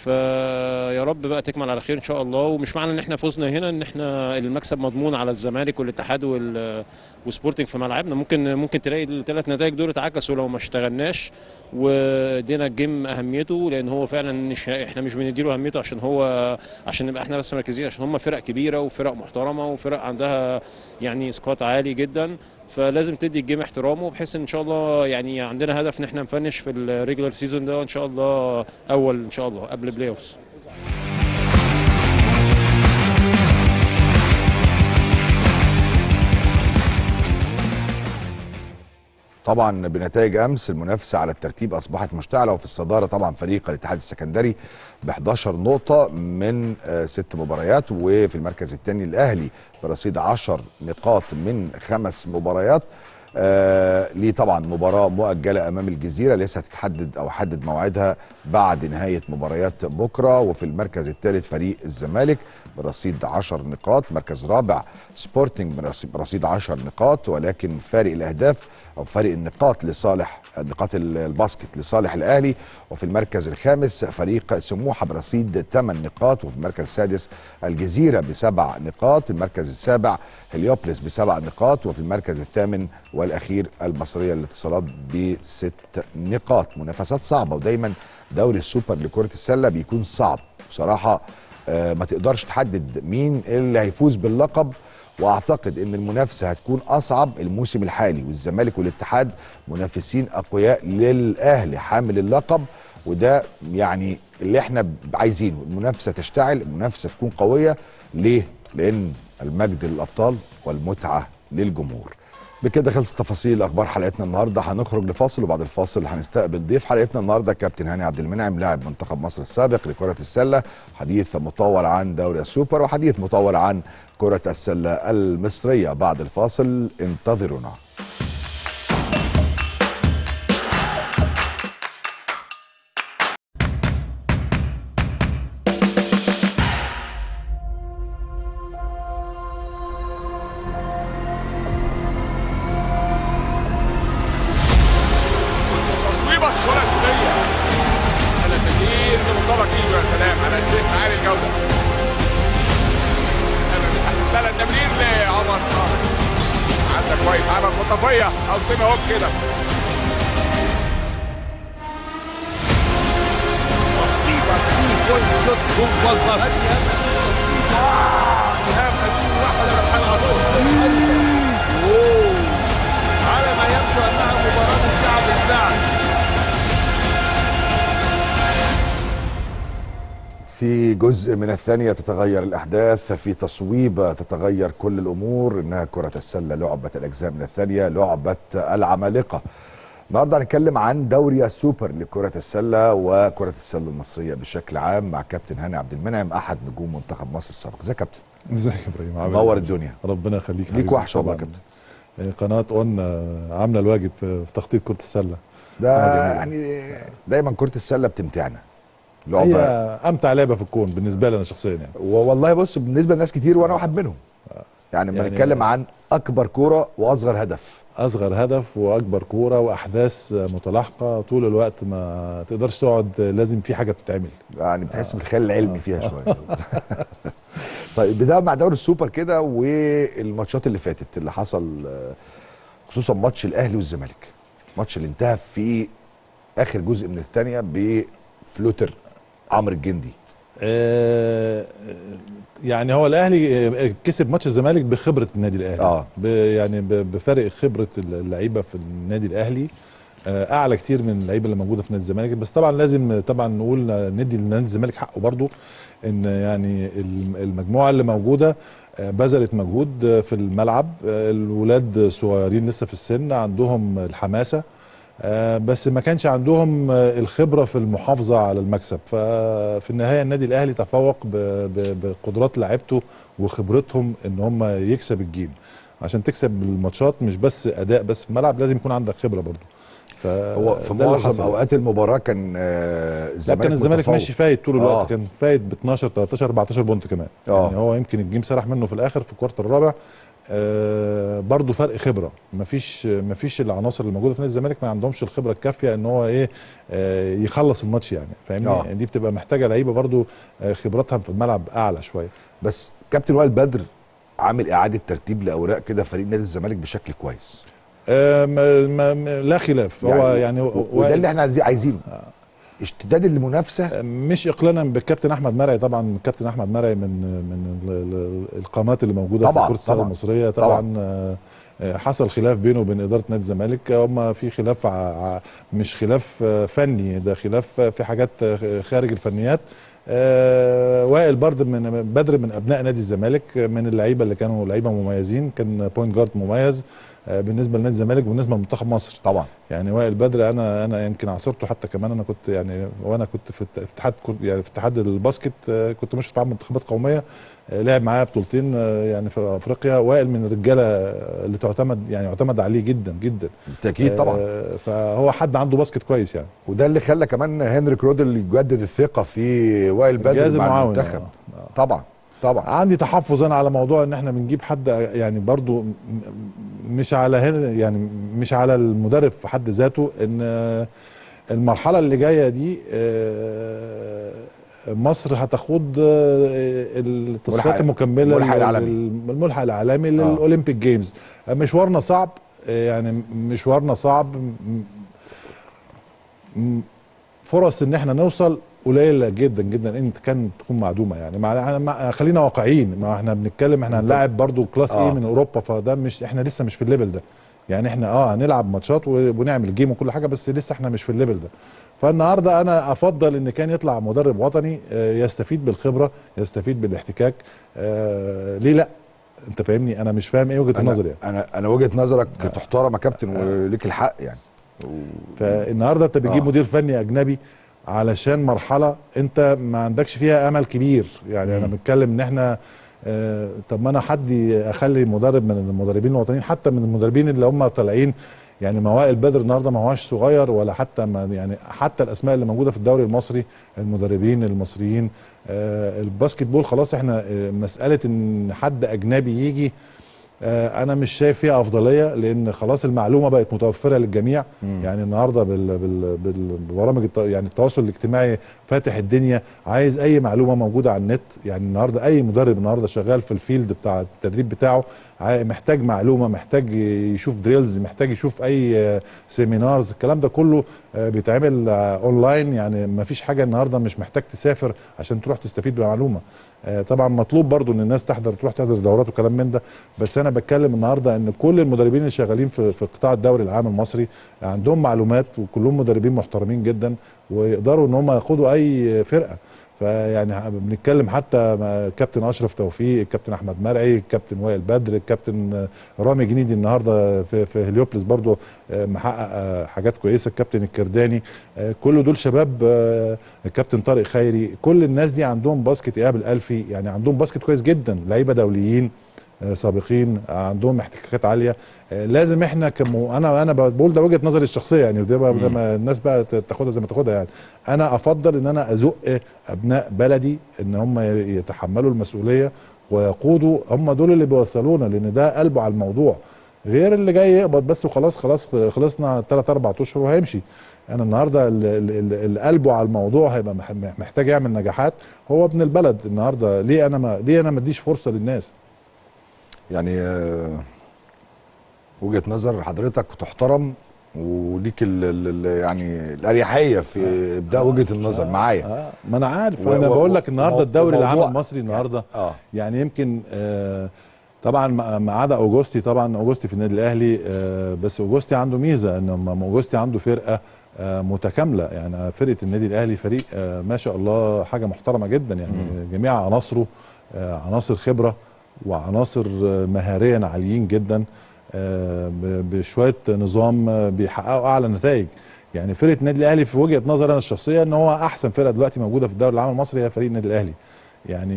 فيا رب بقى تكمل على خير ان شاء الله ومش معنى ان احنا فزنا هنا ان احنا المكسب مضمون على الزمالك والاتحاد وال وسبورتنج في ملعبنا ممكن ممكن تلاقي الثلاث نتائج دول اتعكسوا لو ما اشتغلناش وادينا الجيم اهميته لان هو فعلا مش احنا مش بنديله اهميته عشان هو عشان نبقى احنا بس مركزين عشان هم فرق كبيره وفرق محترمه وفرق عندها يعني سكواد عالي جدا فلازم تدي الجيم احترامه بحيث ان شاء الله يعني عندنا هدف ان احنا نفنش في الريجولار سيزون ده وان شاء الله اول ان شاء الله قبل بلاي اوفز طبعا بنتائج امس المنافسه على الترتيب اصبحت مشتعله وفي الصداره طبعا فريق الاتحاد السكندري ب 11 نقطه من آه، ست مباريات وفي المركز الثاني الاهلي برصيد 10 نقاط من خمس مباريات آه ليه طبعا مباراه مؤجله امام الجزيره لسه هتتحدد او حدد موعدها بعد نهايه مباريات بكره وفي المركز الثالث فريق الزمالك برصيد 10 نقاط مركز رابع سبورتنج برصيد- برصيد 10 نقاط ولكن فارق الاهداف او فارق النقاط لصالح نقاط ال- الباسكت لصالح الاهلي وفي المركز الخامس فريق سموحه برصيد 8 نقاط وفي المركز السادس الجزيره بسبع نقاط المركز السابع هليوبلس بسبع نقاط وفي المركز الثامن والاخير المصريه للاتصالات بست نقاط منافسات صعبه ودايما دوري السوبر لكره السله بيكون صعب بصراحه آه، ما تقدرش تحدد مين اللي هيفوز باللقب واعتقد ان المنافسه هتكون اصعب الموسم الحالي والزمالك والاتحاد منافسين اقوياء للاهلي حامل اللقب وده يعني اللي احنا عايزينه المنافسه تشتعل المنافسه تكون قويه ليه لان المجد للابطال والمتعه للجمهور بكده خلصت تفاصيل اخبار حلقتنا النهارده هنخرج لفاصل وبعد الفاصل هنستقبل ضيف حلقتنا النهارده كابتن هاني عبد المنعم لاعب منتخب مصر السابق لكره السله حديث مطول عن دوري السوبر وحديث مطول عن كره السله المصريه بعد الفاصل انتظرونا التصويبه الثلاثيه التغيير لمصطفى كيزو يا سلام على اساس عالي الجوده أما من تحت السله التمرير لعمر طارق عدى كويس عمل خطافيه او سيمي هوب كده تصويبه 3 بوينت شوت جوه الباسكت ايهاب امين واحد من الحلقه على ما يبدو انها مباراه الشعب الفعل في جزء من الثانية تتغير الأحداث في تصويب تتغير كل الأمور إنها كرة السلة لعبة الأجزاء من الثانية لعبة العمالقة النهارده هنتكلم عن دوري السوبر لكرة السلة وكرة السلة المصرية بشكل عام مع كابتن هاني عبد المنعم أحد نجوم منتخب مصر السابق ازيك يا كابتن ازيك يا ابراهيم عامل منور إيه؟ الدنيا ربنا يخليك ليك حبيبي. وحشة والله يا طبعاً. آه، قناه اون آه، عامله الواجب في في تخطيط كره السله ده آه، يعني دايما كرة السلة بتمتعنا هي لعبة امتع لعبه في الكون بالنسبه لي انا شخصيا يعني والله بص بالنسبة لناس كتير وأنا واحد منهم يعني يعني- بنتكلم عن أكبر كورة وأصغر هدف اصغر هدف واكبر كوره واحداث آه، متلاحقه طول الوقت ما تقدرش تقعد آه، لازم في حاجه بتتعمل يعني بتحس بالخيال العلمي فيها شويه طيب بدأ مع دوري السوبر كده والماتشات اللي فاتت اللي حصل آه، خصوصا ماتش الاهلي والزمالك ماتش اللي انتهى في اخر جزء من الثانيه بفلوتر عمرو الجندي آه، يعني هو الاهلي آه، كسب ماتش الزمالك بخبره النادي الاهلي آه. ب- يعني ب- بفرق خبره اللعيبه في النادي الاهلي آه، اعلى كتير من اللعيبه اللي موجوده في نادي الزمالك بس طبعا لازم طبعا نقول ندي لنادي الزمالك حقه برضو ان يعني الم- المجموعه اللي موجوده آه، بذلت مجهود آه، في الملعب آه، الولاد صغيرين لسه في السن عندهم الحماسه آه، بس ما كانش عندهم آه، الخبره في المحافظه على المكسب ففي النهايه النادي الاهلي تفوق ب- ب- بقدرات لعيبته وخبرتهم ان هم يكسب الجيم عشان تكسب الماتشات مش بس اداء بس في الملعب لازم يكون عندك خبره برضو ف هو في ده اللي معظم حصل. اوقات المباراه كان آه، لا الزمالك كان الزمالك متفوق. ماشي فايت طول الوقت آه. كان فايت ب 12 13 14 بونت كمان آه. يعني هو يمكن الجيم سرح منه في الاخر في الكوارتر الرابع آه برضو فرق خبره مفيش مفيش العناصر اللي موجوده في نادي الزمالك ما عندهمش الخبره الكافيه ان هو ايه آه يخلص الماتش يعني فاهمني آه. يعني دي بتبقى محتاجه لعيبه برضو آه خبراتها في الملعب اعلى شويه بس كابتن وائل بدر عامل اعاده ترتيب لاوراق كده فريق نادي الزمالك بشكل كويس آه ما ما ما- لا خلاف هو يعني و- وده اللي احنا عايزين- عايزينه اشتداد المنافسه مش اقلالا بالكابتن احمد مرعي طبعا الكابتن احمد مرعي من من ال- ال- القامات اللي موجوده طبعاً، في كره السله طبعاً، المصريه طبعا, آه، آه، حصل خلاف بينه وبين اداره نادي الزمالك هم في خلاف ع- ع- مش خلاف آه، فني ده خلاف آه، في حاجات آه، خارج الفنيات آه، وائل برد من بدر من ابناء نادي الزمالك آه، من اللعيبه اللي كانوا لعيبه مميزين كان بوينت جارد مميز آه، بالنسبه لنادي الزمالك وبالنسبه لمنتخب مصر طبعا يعني وائل بدر انا انا يمكن عاصرته حتى كمان انا كنت يعني وانا كنت في الت- في اتحاد كنت- يعني في اتحاد الباسكت آه، كنت مشرف على منتخبات قوميه آه، لعب معايا بطولتين آه، يعني في افريقيا وائل من الرجاله اللي تعتمد يعني يعتمد عليه جدا جدا بالتأكيد طبعاً. آه، فهو حد عنده باسكت كويس يعني وده اللي خلى كمان هنريك رودل يجدد الثقه في وائل بدر الجهاز مع المعاون، المنتخب طبعا طبعا عندي تحفظ انا على موضوع ان احنا بنجيب حد يعني برضو م- مش على هنا يعني مش على المدرب في حد ذاته ان آه، المرحله اللي جايه دي آه، مصر هتخوض آه، التصفيات ملحق- المكمله الملحق لل- العالمي. الملحق العالمي للاولمبيك جيمز مشوارنا صعب آه، يعني مشوارنا صعب م- م- فرص ان احنا نوصل قليله جدا جدا ان كان تكون معدومه يعني مع مع- خلينا واقعيين ما احنا بنتكلم احنا هنلاعب برضو كلاس آه. ايه من اوروبا فده مش احنا لسه مش في الليفل ده يعني احنا اه هنلعب ماتشات و- ونعمل جيم وكل حاجه بس لسه احنا مش في الليفل ده فالنهارده انا افضل ان كان يطلع مدرب وطني آه، يستفيد بالخبره يستفيد بالاحتكاك آه ليه لا انت فاهمني انا مش فاهم ايه وجهه أنا- النظر يعني انا انا وجهه نظرك تحترم يا كابتن وليك الحق يعني فالنهارده انت بتجيب آه. مدير فني اجنبي علشان مرحله انت ما عندكش فيها امل كبير يعني انا بتكلم ان احنا آه طب ما انا حد اخلي مدرب من المدربين الوطنيين حتى من المدربين اللي هم طالعين يعني ما وائل بدر النهارده ما هواش صغير ولا حتى ما يعني حتى الاسماء اللي موجوده في الدوري المصري المدربين المصريين آه الباسكت بول خلاص احنا آه مساله ان حد اجنبي يجي آه، انا مش شايف فيها افضليه لان خلاص المعلومه بقت متوفره للجميع مم. يعني النهارده بال بال بالبرامج الت... يعني التواصل الاجتماعي فاتح الدنيا عايز اي معلومه موجوده على النت يعني النهارده اي مدرب النهارده شغال في الفيلد بتاع التدريب بتاعه عاي- محتاج معلومه محتاج يشوف دريلز محتاج يشوف اي آه، سيمينارز الكلام ده كله آه، بيتعمل آه، اونلاين يعني ما فيش حاجه النهارده مش محتاج تسافر عشان تروح تستفيد بمعلومه آه، طبعا مطلوب برضو ان الناس تحضر تروح تحضر دورات وكلام من ده بس انا بتكلم النهارده ان كل المدربين اللي شغالين في في قطاع الدوري العام المصري عندهم معلومات وكلهم مدربين محترمين جدا ويقدروا ان هم يقودوا اي فرقه فيعني ه- بنتكلم حتى مع كابتن اشرف توفيق الكابتن احمد مرعي الكابتن وائل بدر الكابتن آه، رامي جنيدي النهارده في في هليوبلس برضو آه، محقق آه، حاجات كويسه الكابتن الكرداني آه، كل دول شباب آه، الكابتن طارق خيري كل الناس دي عندهم باسكت ايهاب الالفي يعني عندهم باسكت كويس جدا لعيبه دوليين آه، سابقين آه، عندهم احتكاكات عاليه آه، لازم احنا كمو انا انا بقول ده وجهه نظري الشخصيه يعني وده بقى- ده ما الناس بقى ت- تاخدها زي ما تاخدها يعني انا افضل ان انا ازق ابناء بلدي ان هم يتحملوا المسؤوليه ويقودوا هم دول اللي بيوصلونا لان ده قلبه على الموضوع غير اللي جاي يقبض بس وخلاص خلاص خلصنا ثلاث اربع اشهر وهيمشي انا النهارده ال- ال- ال- اللي قلبه على الموضوع هيبقى مح- محتاج يعمل نجاحات هو ابن البلد النهارده ليه انا ما ليه انا ما اديش فرصه للناس يعني آه، وجهه نظر حضرتك وتحترم وليك ال ال يعني الاريحيه في ابداء وجهه النظر معايا ما انا عارف و- انا و- بقول لك النهارده ومو- الدوري العام وموضوع- المصري النهارده اه يعني يمكن آه طبعا ما ما عدا اوجوستي طبعا اوجوستي في النادي الاهلي آه بس اوجوستي عنده ميزه ان م- اوجوستي عنده فرقه آه متكامله يعني فرقه النادي الاهلي فريق آه ما شاء الله حاجه محترمه جدا يعني جميع عناصره آه عناصر خبره وعناصر آه مهاريا عاليين جدا آه ب- بشويه نظام آه بيحققوا اعلى نتائج يعني فرقه النادي الاهلي في وجهه نظري انا الشخصيه ان هو احسن فرقه دلوقتي موجوده في الدوري العام المصري هي فريق النادي الاهلي يعني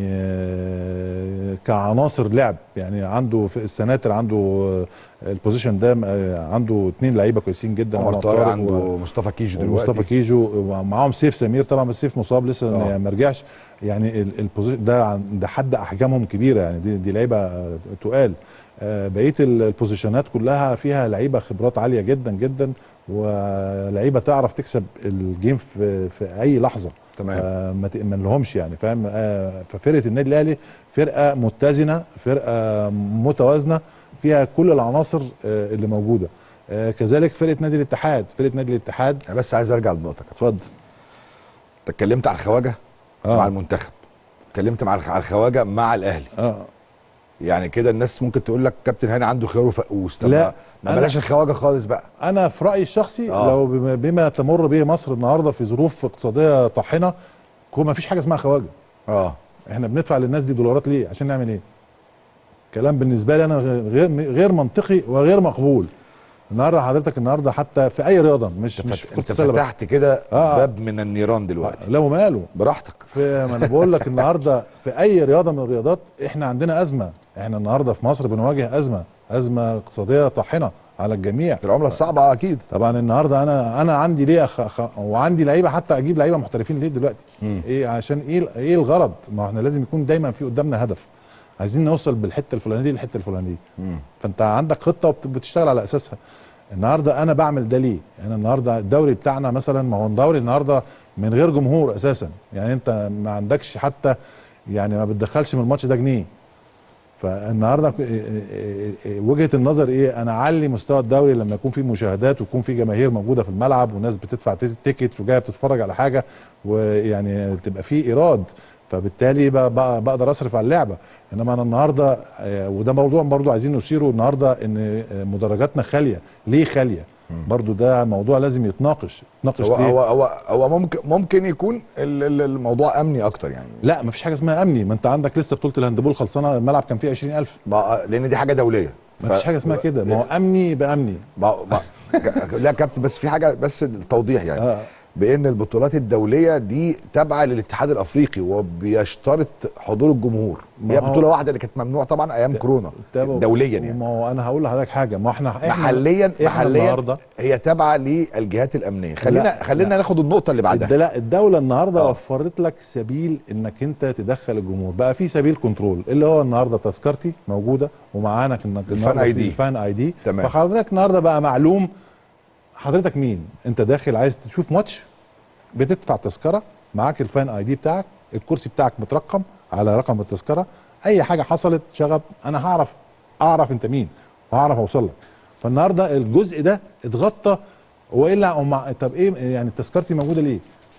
آه، كعناصر لعب يعني عنده في السناتر عنده آه، البوزيشن ده آه، عنده اثنين لعيبه كويسين جدا عمر عمر طارق عنده و- مصطفى كيجو دلوقتي ومصطفى كيجو ومعاهم سيف سمير طبعا بس سيف مصاب لسه آه. يعني ما رجعش يعني ال- البوزيشن ده عن- ده حد احجامهم كبيره يعني دي, دي لعيبه آه، تقال آه، بقيه ال- البوزيشنات كلها فيها لعيبه خبرات عاليه جدا جدا ولعيبه تعرف تكسب الجيم في في اي لحظه تمام. آه، ما تأمن لهمش يعني فاهم آه، ففرقه النادي الاهلي فرقه متزنه فرقه متوازنه فيها كل العناصر آه، اللي موجوده آه، كذلك فرقه نادي الاتحاد فرقه نادي الاتحاد انا بس عايز ارجع لنقطتك اتفضل انت اتكلمت على الخواجه آه. مع المنتخب اتكلمت مع الخ- على الخواجه مع الاهلي اه يعني كده الناس ممكن تقول لك كابتن هاني عنده خيار وفقوس طب لا، ما- ما أنا- بلاش الخواجه خالص بقى انا في رايي الشخصي آه. آه. لو بما, بما تمر به مصر النهارده في ظروف اقتصاديه طاحنه كو- ما فيش حاجه اسمها خواجه اه احنا بندفع للناس دي دولارات ليه عشان نعمل ايه كلام بالنسبه لي انا غير غير منطقي وغير مقبول النهارده حضرتك النهارده حتى في اي رياضه مش انت مش فت- في كرة انت السلة بس. فتحت كده آه. باب من النيران دلوقتي لا وماله براحتك في ما انا بقول لك النهارده في اي رياضه من الرياضات احنا عندنا ازمه احنا النهارده في مصر بنواجه ازمه ازمه اقتصاديه طاحنه على الجميع العمله الصعبه اكيد طبعا النهارده انا انا عندي ليه أخ... أخ... وعندي لعيبه حتى اجيب لعيبه محترفين ليه دلوقتي مم. ايه عشان ايه ايه الغرض ما احنا لازم يكون دايما في قدامنا هدف عايزين نوصل بالحته الفلانيه دي للحته الفلانيه دي مم. فانت عندك خطه وبتشتغل على اساسها النهارده انا بعمل ده ليه يعني النهارده الدوري بتاعنا مثلا ما هو الدوري النهارده من غير جمهور اساسا يعني انت ما عندكش حتى يعني ما بتدخلش من الماتش ده جنيه فالنهارده ك- إيه- إيه- إيه- وجهه النظر ايه انا اعلي مستوى الدوري لما يكون في مشاهدات ويكون في جماهير موجوده في الملعب وناس بتدفع تيز- تيكت وجايه بتتفرج على حاجه ويعني تبقى في ايراد فبالتالي ب- ب- بقدر اصرف على اللعبه انما انا النهارده آه، وده موضوع برضو عايزين نثيره النهارده ان آه، مدرجاتنا خاليه ليه خاليه برضو ده موضوع لازم يتناقش يتناقش هو ليه هو هو هو ممكن ممكن يكون ال- ال- الموضوع امني اكتر يعني لا مفيش حاجه اسمها امني ما انت عندك لسه بطوله الهاندبول خلصانه الملعب كان فيه 20000 ما لان دي حاجه دوليه ما فيش حاجه اسمها كده ما هو امني يبقى امني ما ما لا يا كابتن بس في حاجه بس التوضيح يعني آه. بان البطولات الدوليه دي تابعه للاتحاد الافريقي وبيشترط حضور الجمهور ما هي هو- بطوله واحده اللي كانت ممنوعه طبعا ايام كورونا تابعوا. دوليا يعني ما هو انا هقول لحضرتك حاجه ما احنا احنا محليا احنا محليا النهارده هي تابعه للجهات الامنيه خلينا لا، خلينا لا. ناخد النقطه اللي بعدها الد- لا الدوله النهارده آه. وفرت لك سبيل انك انت تدخل الجمهور بقى في سبيل كنترول اللي هو النهارده تذكرتي موجوده ومعانا انك النهاردة اي في دي. الفان اي دي تمام. فحضرتك النهارده بقى معلوم حضرتك مين انت داخل عايز تشوف ماتش بتدفع تذكره معاك الفان اي دي بتاعك الكرسي بتاعك مترقم على رقم التذكره اي حاجه حصلت شغب انا هعرف اعرف انت مين وهعرف اوصل لك فالنهارده الجزء ده اتغطى والا هم طب ايه يعني تذكرتي موجوده ليه؟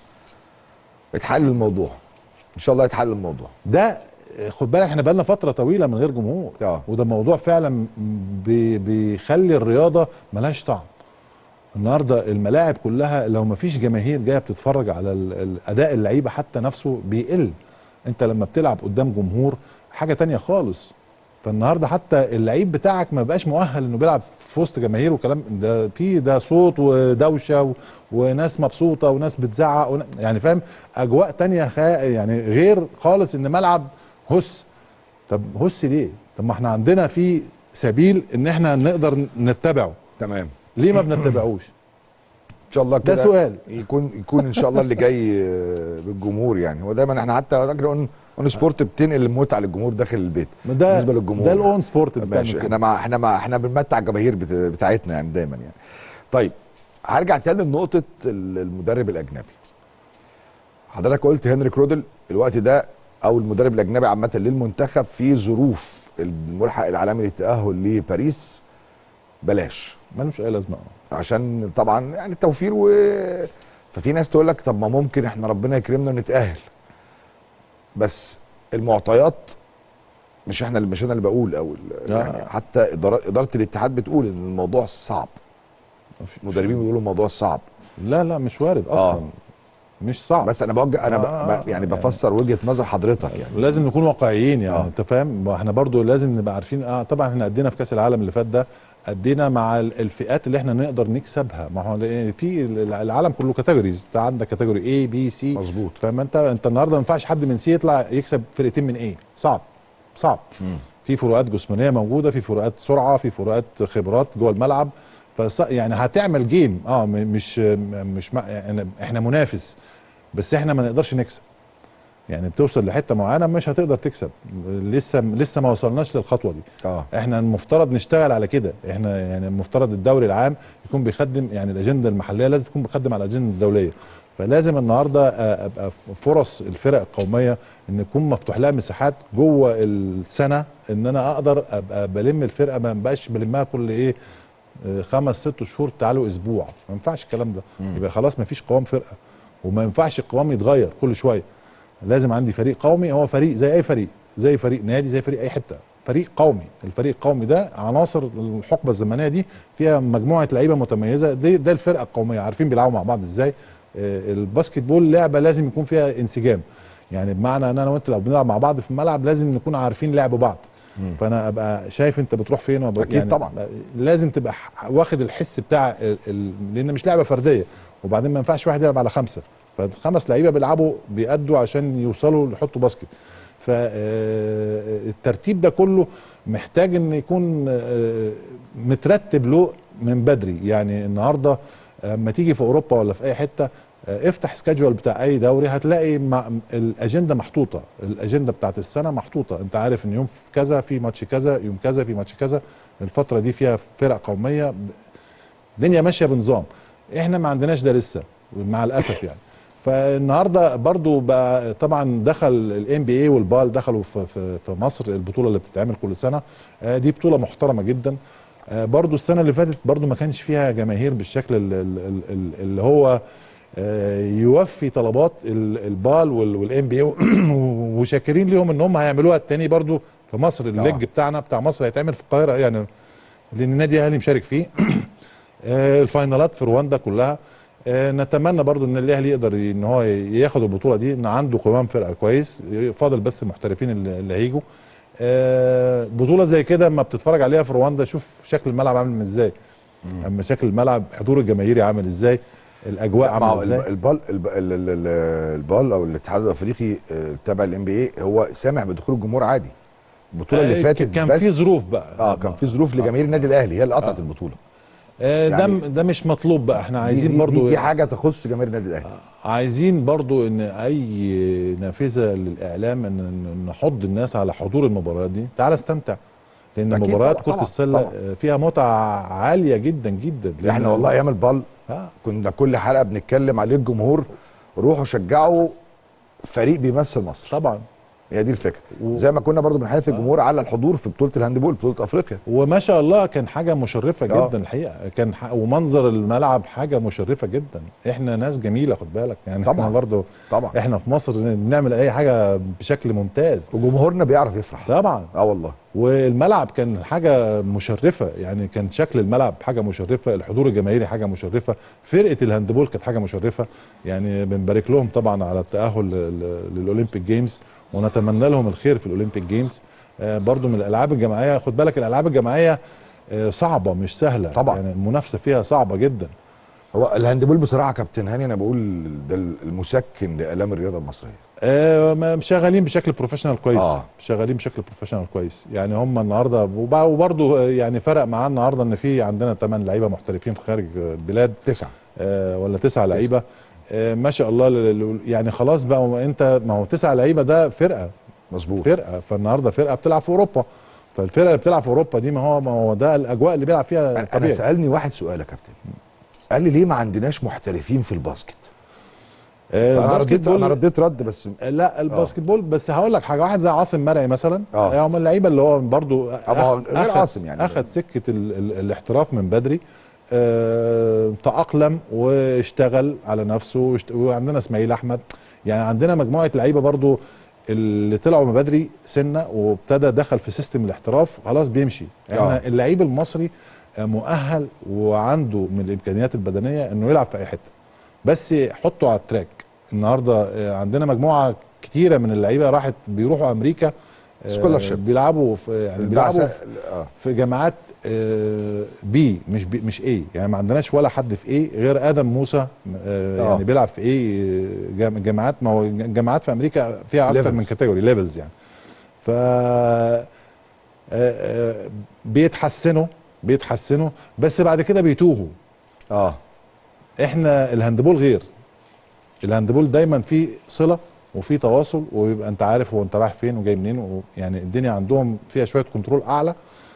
اتحل الموضوع ان شاء الله يتحل الموضوع ده خد بالك احنا بقالنا فتره طويله من غير جمهور اه وده موضوع فعلا بي بيخلي الرياضه ملهاش طعم النهارده الملاعب كلها لو ما فيش جماهير جايه بتتفرج على ال- ال- اداء اللعيبه حتى نفسه بيقل انت لما بتلعب قدام جمهور حاجه تانية خالص فالنهارده حتى اللعيب بتاعك ما بقاش مؤهل انه بيلعب في وسط جماهير وكلام ده في ده صوت ودوشه و... وناس مبسوطه وناس بتزعق ون... يعني فاهم اجواء تانية خا... يعني غير خالص ان ملعب هس طب هس ليه؟ طب ما احنا عندنا في سبيل ان احنا نقدر نتبعه تمام ليه ما بنتبعوش؟ ان شاء الله ده كده سؤال. يكون يكون ان شاء الله اللي جاي آه، بالجمهور يعني هو دايما احنا حتى فاكر اون اون سبورت بتنقل المتعه للجمهور داخل البيت ما ده بالنسبه للجمهور ده الاون سبورت بتاعنا ماشي كده. احنا مع احنا مع احنا بنمتع الجماهير بت- بتاعتنا يعني دايما يعني طيب هرجع تاني لنقطه ال- المدرب الاجنبي حضرتك قلت هنري كرودل الوقت ده او المدرب الاجنبي عامه للمنتخب في ظروف الملحق العالمي للتاهل لباريس بلاش ملوش اي لازمه عشان طبعا يعني التوفير و ففي ناس تقول لك طب ما ممكن احنا ربنا يكرمنا ونتاهل بس المعطيات مش احنا اللي مش انا اللي بقول او ال- آه. يعني حتى اداره اداره الاتحاد بتقول ان الموضوع صعب المدربين بيقولوا الموضوع صعب لا لا مش وارد اصلا آه. مش صعب بس انا بوجه انا آه، ب... ب... يعني بفسر وجهه نظر حضرتك يعني لازم نكون واقعيين يعني آه. انت فاهم ما احنا برضو لازم نبقى عارفين اه طبعا احنا ادينا في كاس العالم اللي فات ده ادينا مع ال- الفئات اللي احنا نقدر نكسبها ما هو لأن في ال- العالم كله كاتيجوريز انت عندك كاتيجوري اي بي سي مظبوط فما انت انت النهارده ما ينفعش حد من سي يطلع يكسب فرقتين من ايه صعب صعب في فروقات جسمانيه موجوده في فروقات سرعه في فروقات خبرات جوه الملعب فص يعني هتعمل جيم اه م- مش م- مش ما يعني احنا منافس بس احنا ما نقدرش نكسب يعني بتوصل لحته معينه مش هتقدر تكسب لسه لسه ما وصلناش للخطوه دي اه احنا المفترض نشتغل على كده احنا يعني المفترض الدوري العام يكون بيخدم يعني الاجنده المحليه لازم تكون بتخدم على الاجنده الدوليه فلازم النهارده آه، ابقى فرص الفرق القوميه ان يكون مفتوح لها مساحات جوه السنه ان انا اقدر ابقى بلم الفرقه ما بقاش بلمها كل ايه آه، خمس ست شهور تعالوا اسبوع ما ينفعش الكلام ده يبقى خلاص ما فيش قوام فرقه وما ينفعش القوام يتغير كل شويه لازم عندي فريق قومي هو فريق زي اي فريق زي فريق نادي زي فريق اي حته فريق قومي الفريق القومي ده عناصر الحقبه الزمنيه دي فيها مجموعه لعيبه متميزه دي ده الفرقه القوميه عارفين بيلعبوا مع بعض ازاي آه، الباسكت بول لعبه لازم يكون فيها انسجام يعني بمعنى ان انا وانت لو بنلعب مع بعض في الملعب لازم نكون عارفين لعب بعض فانا ابقى شايف انت بتروح فين وب... أكيد طبعاً. لازم تبقى ح- واخد الحس بتاع ال... ال... لان مش لعبه فرديه وبعدين ما ينفعش واحد يلعب على خمسه فالخمس لعيبه بيلعبوا بيأدوا عشان يوصلوا يحطوا باسكت فالترتيب ده كله محتاج ان يكون آه، مترتب له من بدري يعني النهارده اما تيجي في اوروبا ولا في اي حته آه، افتح سكادجول بتاع اي دوري هتلاقي مع الاجنده محطوطه الاجنده بتاعت السنه محطوطه انت عارف ان يوم في كذا في ماتش كذا يوم كذا في ماتش كذا الفتره دي فيها فرق قوميه الدنيا ماشيه بنظام احنا ما عندناش ده لسه مع الاسف يعني فالنهارده برضو بقى طبعا دخل الام بي اي والبال دخلوا في, في, في مصر البطوله اللي بتتعمل كل سنه آه، دي بطوله محترمه جدا آه، برضو السنه اللي فاتت برضو ما كانش فيها جماهير بالشكل ال- ال- ال- ال- اللي هو آه، يوفي طلبات ال- البال والام بي اي وشاكرين ليهم ان هم هيعملوها التاني برضو في مصر الليج بتاعنا بتاع مصر هيتعمل في القاهره يعني لان النادي الاهلي مشارك فيه آه، الفاينالات في رواندا كلها آه، نتمنى برضو ان الاهلي يقدر ي- ان هو ي- ياخد البطوله دي ان عنده قوام فرقه كويس فاضل بس المحترفين اللي اللي هيجوا آه، بطوله زي كده اما بتتفرج عليها في رواندا شوف شكل الملعب عامل ازاي اما شكل الملعب حضور الجماهيري عامل ازاي الاجواء مع عامله ازاي البال الب- ال- ال- ال- البال او الاتحاد الافريقي آه، تابع الام بي اي هو سامح بدخول الجمهور عادي البطوله اللي آه، فاتت كان بس- في ظروف بقى اه كان في ظروف لجماهير النادي الاهلي هي اللي قطعت البطوله آه، ده يعني- ده مش مطلوب بقى احنا دي- عايزين دي, برضو دي, دي حاجه تخص جماهير النادي الاهلي عايزين برضو ان اي نافذه للاعلام ان إن نحض الناس على حضور المباريات دي تعال استمتع لان أكيد مباريات طبعاً، كره طبعاً، السله طبعاً. آه، فيها متعه عاليه جدا جدا لأن- احنا والله ايام البال آه. كنا كل حلقه بنتكلم عليه الجمهور روحوا شجعوا فريق بيمثل مصر طبعا هي دي الفكره زي ما كنا برضو بنحث الجمهور على الحضور في بطوله الهاندبول بطوله افريقيا وما شاء الله كان حاجه مشرفه آه. جدا الحقيقه كان ح... ومنظر الملعب حاجه مشرفه جدا احنا ناس جميله خد بالك يعني طبعاً. احنا برضو طبعا احنا في مصر بنعمل اي حاجه بشكل ممتاز وجمهورنا بيعرف يفرح طبعا اه والله والملعب كان حاجه مشرفه يعني كان شكل الملعب حاجه مشرفه الحضور الجماهيري حاجه مشرفه فرقه الهاندبول كانت حاجه مشرفه يعني بنبارك لهم طبعا على التاهل لل- للاولمبيك جيمز ونتمنى لهم الخير في الاولمبيك جيمز آه برضو من الالعاب الجماعيه خد بالك الالعاب الجماعيه آه صعبه مش سهله طبعاً. يعني المنافسه فيها صعبه جدا هو الهاندبول بصراحه كابتن هاني انا بقول ده المسكن لالام الرياضه المصريه آه ما- شغالين بشكل بروفيشنال كويس آه. آه. شغالين بشكل بروفيشنال كويس يعني هم النهارده وب- وبرضه آه، يعني فرق معاه النهارده ان في عندنا ثمان لعيبه محترفين خارج آه، البلاد تسعه آه ولا تسعه لعيبه آه ما شاء الله ل- ل- يعني خلاص بقى ما انت ما هو تسعه لعيبه ده فرقه مظبوط فرقه فالنهارده فرقه بتلعب في اوروبا فالفرقه اللي بتلعب في اوروبا دي ما هو ما هو ده الاجواء اللي بيلعب فيها انا طبيعي سالني واحد سؤال يا كابتن قال لي ليه ما عندناش محترفين في الباسكت آه انا الباسكت رديت انا بول رديت رد بس لا الباسكت بول بس هقول لك حاجه واحد زي عاصم مرعي مثلا آه. آه. هم اللعيبه اللي هو برضو ما هو أخ- غير أخد عاصم يعني. اخد سكه ال ال الاحتراف من بدري آه تاقلم واشتغل على نفسه واشت... وعندنا اسماعيل احمد يعني عندنا مجموعه لعيبه برضو اللي طلعوا من بدري سنه وابتدى دخل في سيستم الاحتراف خلاص بيمشي احنا آه. اللعيب المصري آه، مؤهل وعنده من الامكانيات البدنيه انه يلعب في اي حته بس حطه على التراك النهارده آه، عندنا مجموعه كتيره من اللعيبه راحت بيروحوا امريكا آه، Scholarship. بيلعبوا في يعني بيلعبوا البعثة- في- آه. في جامعات آه، بي مش بي مش ايه يعني ما عندناش ولا حد في ايه غير ادم موسى آه، آه. يعني بيلعب في ايه آه، جام- جامعات ما هو الجامعات في امريكا فيها اكتر Levels. من كاتيجوري ليفلز يعني ف آه، آه، بيتحسنوا بيتحسنوا بس بعد كده بيتوهوا اه احنا الهاندبول غير الهاندبول دايما فيه صله وفي تواصل ويبقى انت عارف هو انت رايح فين وجاي منين و- يعني الدنيا عندهم فيها شويه كنترول اعلى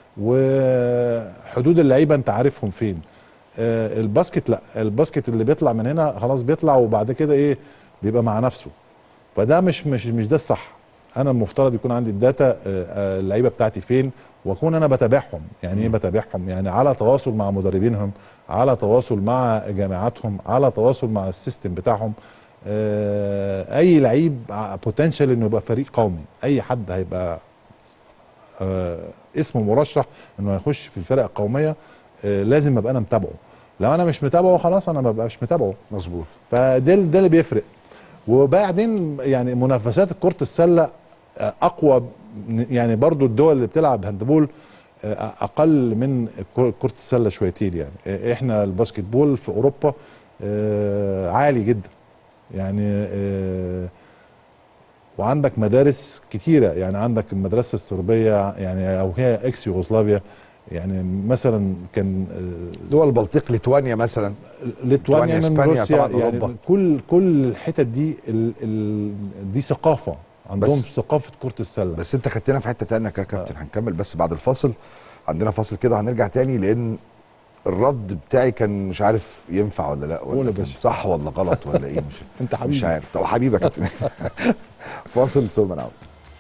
وحدود اللعيبه انت عارفهم فين آه الباسكت لا الباسكت اللي بيطلع من هنا خلاص بيطلع وبعد كده ايه بيبقى مع نفسه فده مش مش مش ده الصح انا المفترض يكون عندي الداتا آه، آه، اللعيبه بتاعتي فين واكون انا بتابعهم يعني ايه بتابعهم يعني على تواصل مع مدربينهم على تواصل مع جامعاتهم على تواصل مع السيستم بتاعهم آه، اي لعيب بوتنشال انه يبقى فريق قومي اي حد هيبقى آه، اسمه مرشح انه يخش في الفرق القوميه آه، لازم ابقى انا متابعه لو انا مش متابعه خلاص انا ما ببقاش متابعه مظبوط فده ده اللي بيفرق وبعدين يعني منافسات كرة السلة آه، أقوى من- يعني برضو الدول اللي بتلعب هاندبول آه، أقل من كر- كرة السلة شويتين يعني آه، إحنا الباسكت بول في أوروبا آه، عالي جدا يعني آه، وعندك مدارس كتيرة يعني عندك المدرسة الصربية يعني أو هي إكس يوغوسلافيا يعني مثلا كان آه، دول البلطيق ليتوانيا مثلا ليتوانيا من اسبانيا روسيا طبعا يعني اوروبا كل كل الحتت دي ال ال دي ثقافه عندهم بس- ثقافه كره السله بس انت خدتنا في حته تانية يا كابتن هنكمل بس بعد الفاصل عندنا فاصل كده وهنرجع تاني لان الرد بتاعي كان مش عارف ينفع ولا لا قول ولا يا كان باشا. صح ولا غلط ولا ايه مش انت حبيبي. مش عارف طب حبيبي يا كابتن فاصل ثم نعود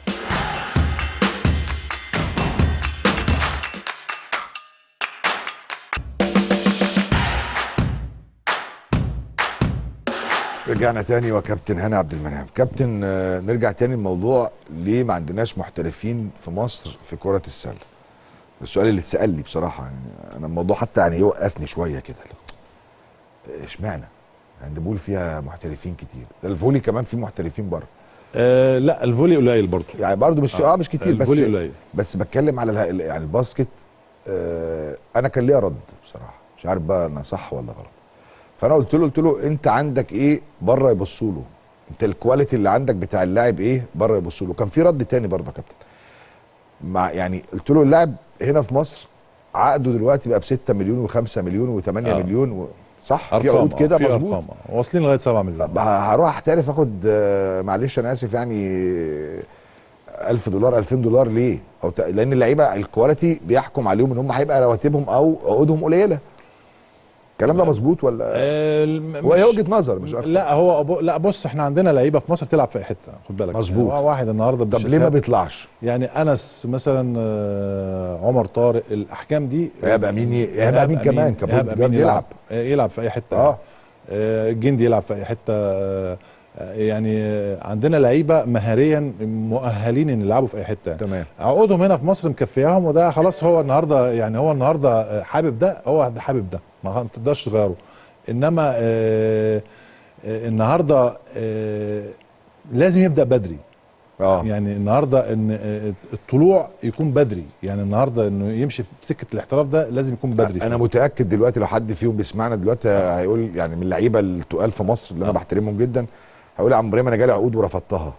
رجعنا تاني وكابتن هاني عبد المنعم كابتن آه، نرجع تاني الموضوع ليه ما عندناش محترفين في مصر في كرة السلة السؤال اللي اتسأل لي بصراحة يعني انا الموضوع حتى يعني يوقفني شوية كده اشمعنى هاندبول فيها محترفين كتير ده الفولي كمان فيه محترفين بره آه لا الفولي قليل برضه يعني برضه مش اه, مش كتير بس الفولي قليل بس بتكلم على اله- يعني الباسكت آه انا كان ليا رد بصراحه مش عارف بقى انا صح ولا غلط فانا قلت له قلت له انت عندك ايه بره يبصوا له انت الكواليتي اللي عندك بتاع اللاعب ايه بره يبصوا له كان في رد تاني برضه يا كابتن مع يعني قلت له اللاعب هنا في مصر عقده دلوقتي بقى ب 6 مليون و5 مليون و8 آه. مليون و... صح في ارقام عقود كده في مظبوط ارقام آه. واصلين لغايه 7 مليون طب ه- هروح احترف اخد آه، معلش انا اسف يعني 1000 دولار 2000 دولار ليه؟ أو ت... لان اللعيبه الكواليتي بيحكم عليهم ان هم هيبقى رواتبهم او عقودهم قليله. الكلام ده مظبوط ولا هو هي وجهه نظر مش اكتر لا هو أبو لا بص احنا عندنا لعيبه في مصر تلعب في اي حته خد بالك مظبوط. يعني واحد النهارده طب ليه ما بالشسات- بيطلعش؟ يعني انس مثلا آه، عمر طارق الاحكام دي إيهاب أمين ي- إيهاب أمين كمان كبوينت إيهاب جارد أمين يلعب. يلعب آه، يلعب في اي حته اه آه، الجندي يلعب في اي حته آه، آه، يعني آه، عندنا لعيبه مهاريا مؤهلين ان يلعبوا في اي حته تمام عقودهم هنا في مصر مكفياهم وده خلاص هو النهارده يعني هو النهارده آه، حابب ده هو حابب ده ما تقدرش تغيره انما آه، آه، النهارده آه، لازم يبدا بدري اه يعني النهارده ان آه، الطلوع يكون بدري يعني النهارده انه يمشي في سكه الاحتراف ده لازم يكون بدري انا متاكد دلوقتي لو حد فيهم بيسمعنا دلوقتي هيقول يعني من اللعيبه التقال في مصر اللي انا بحترمهم جدا هيقول يا عم ابراهيم انا جالي عقود ورفضتها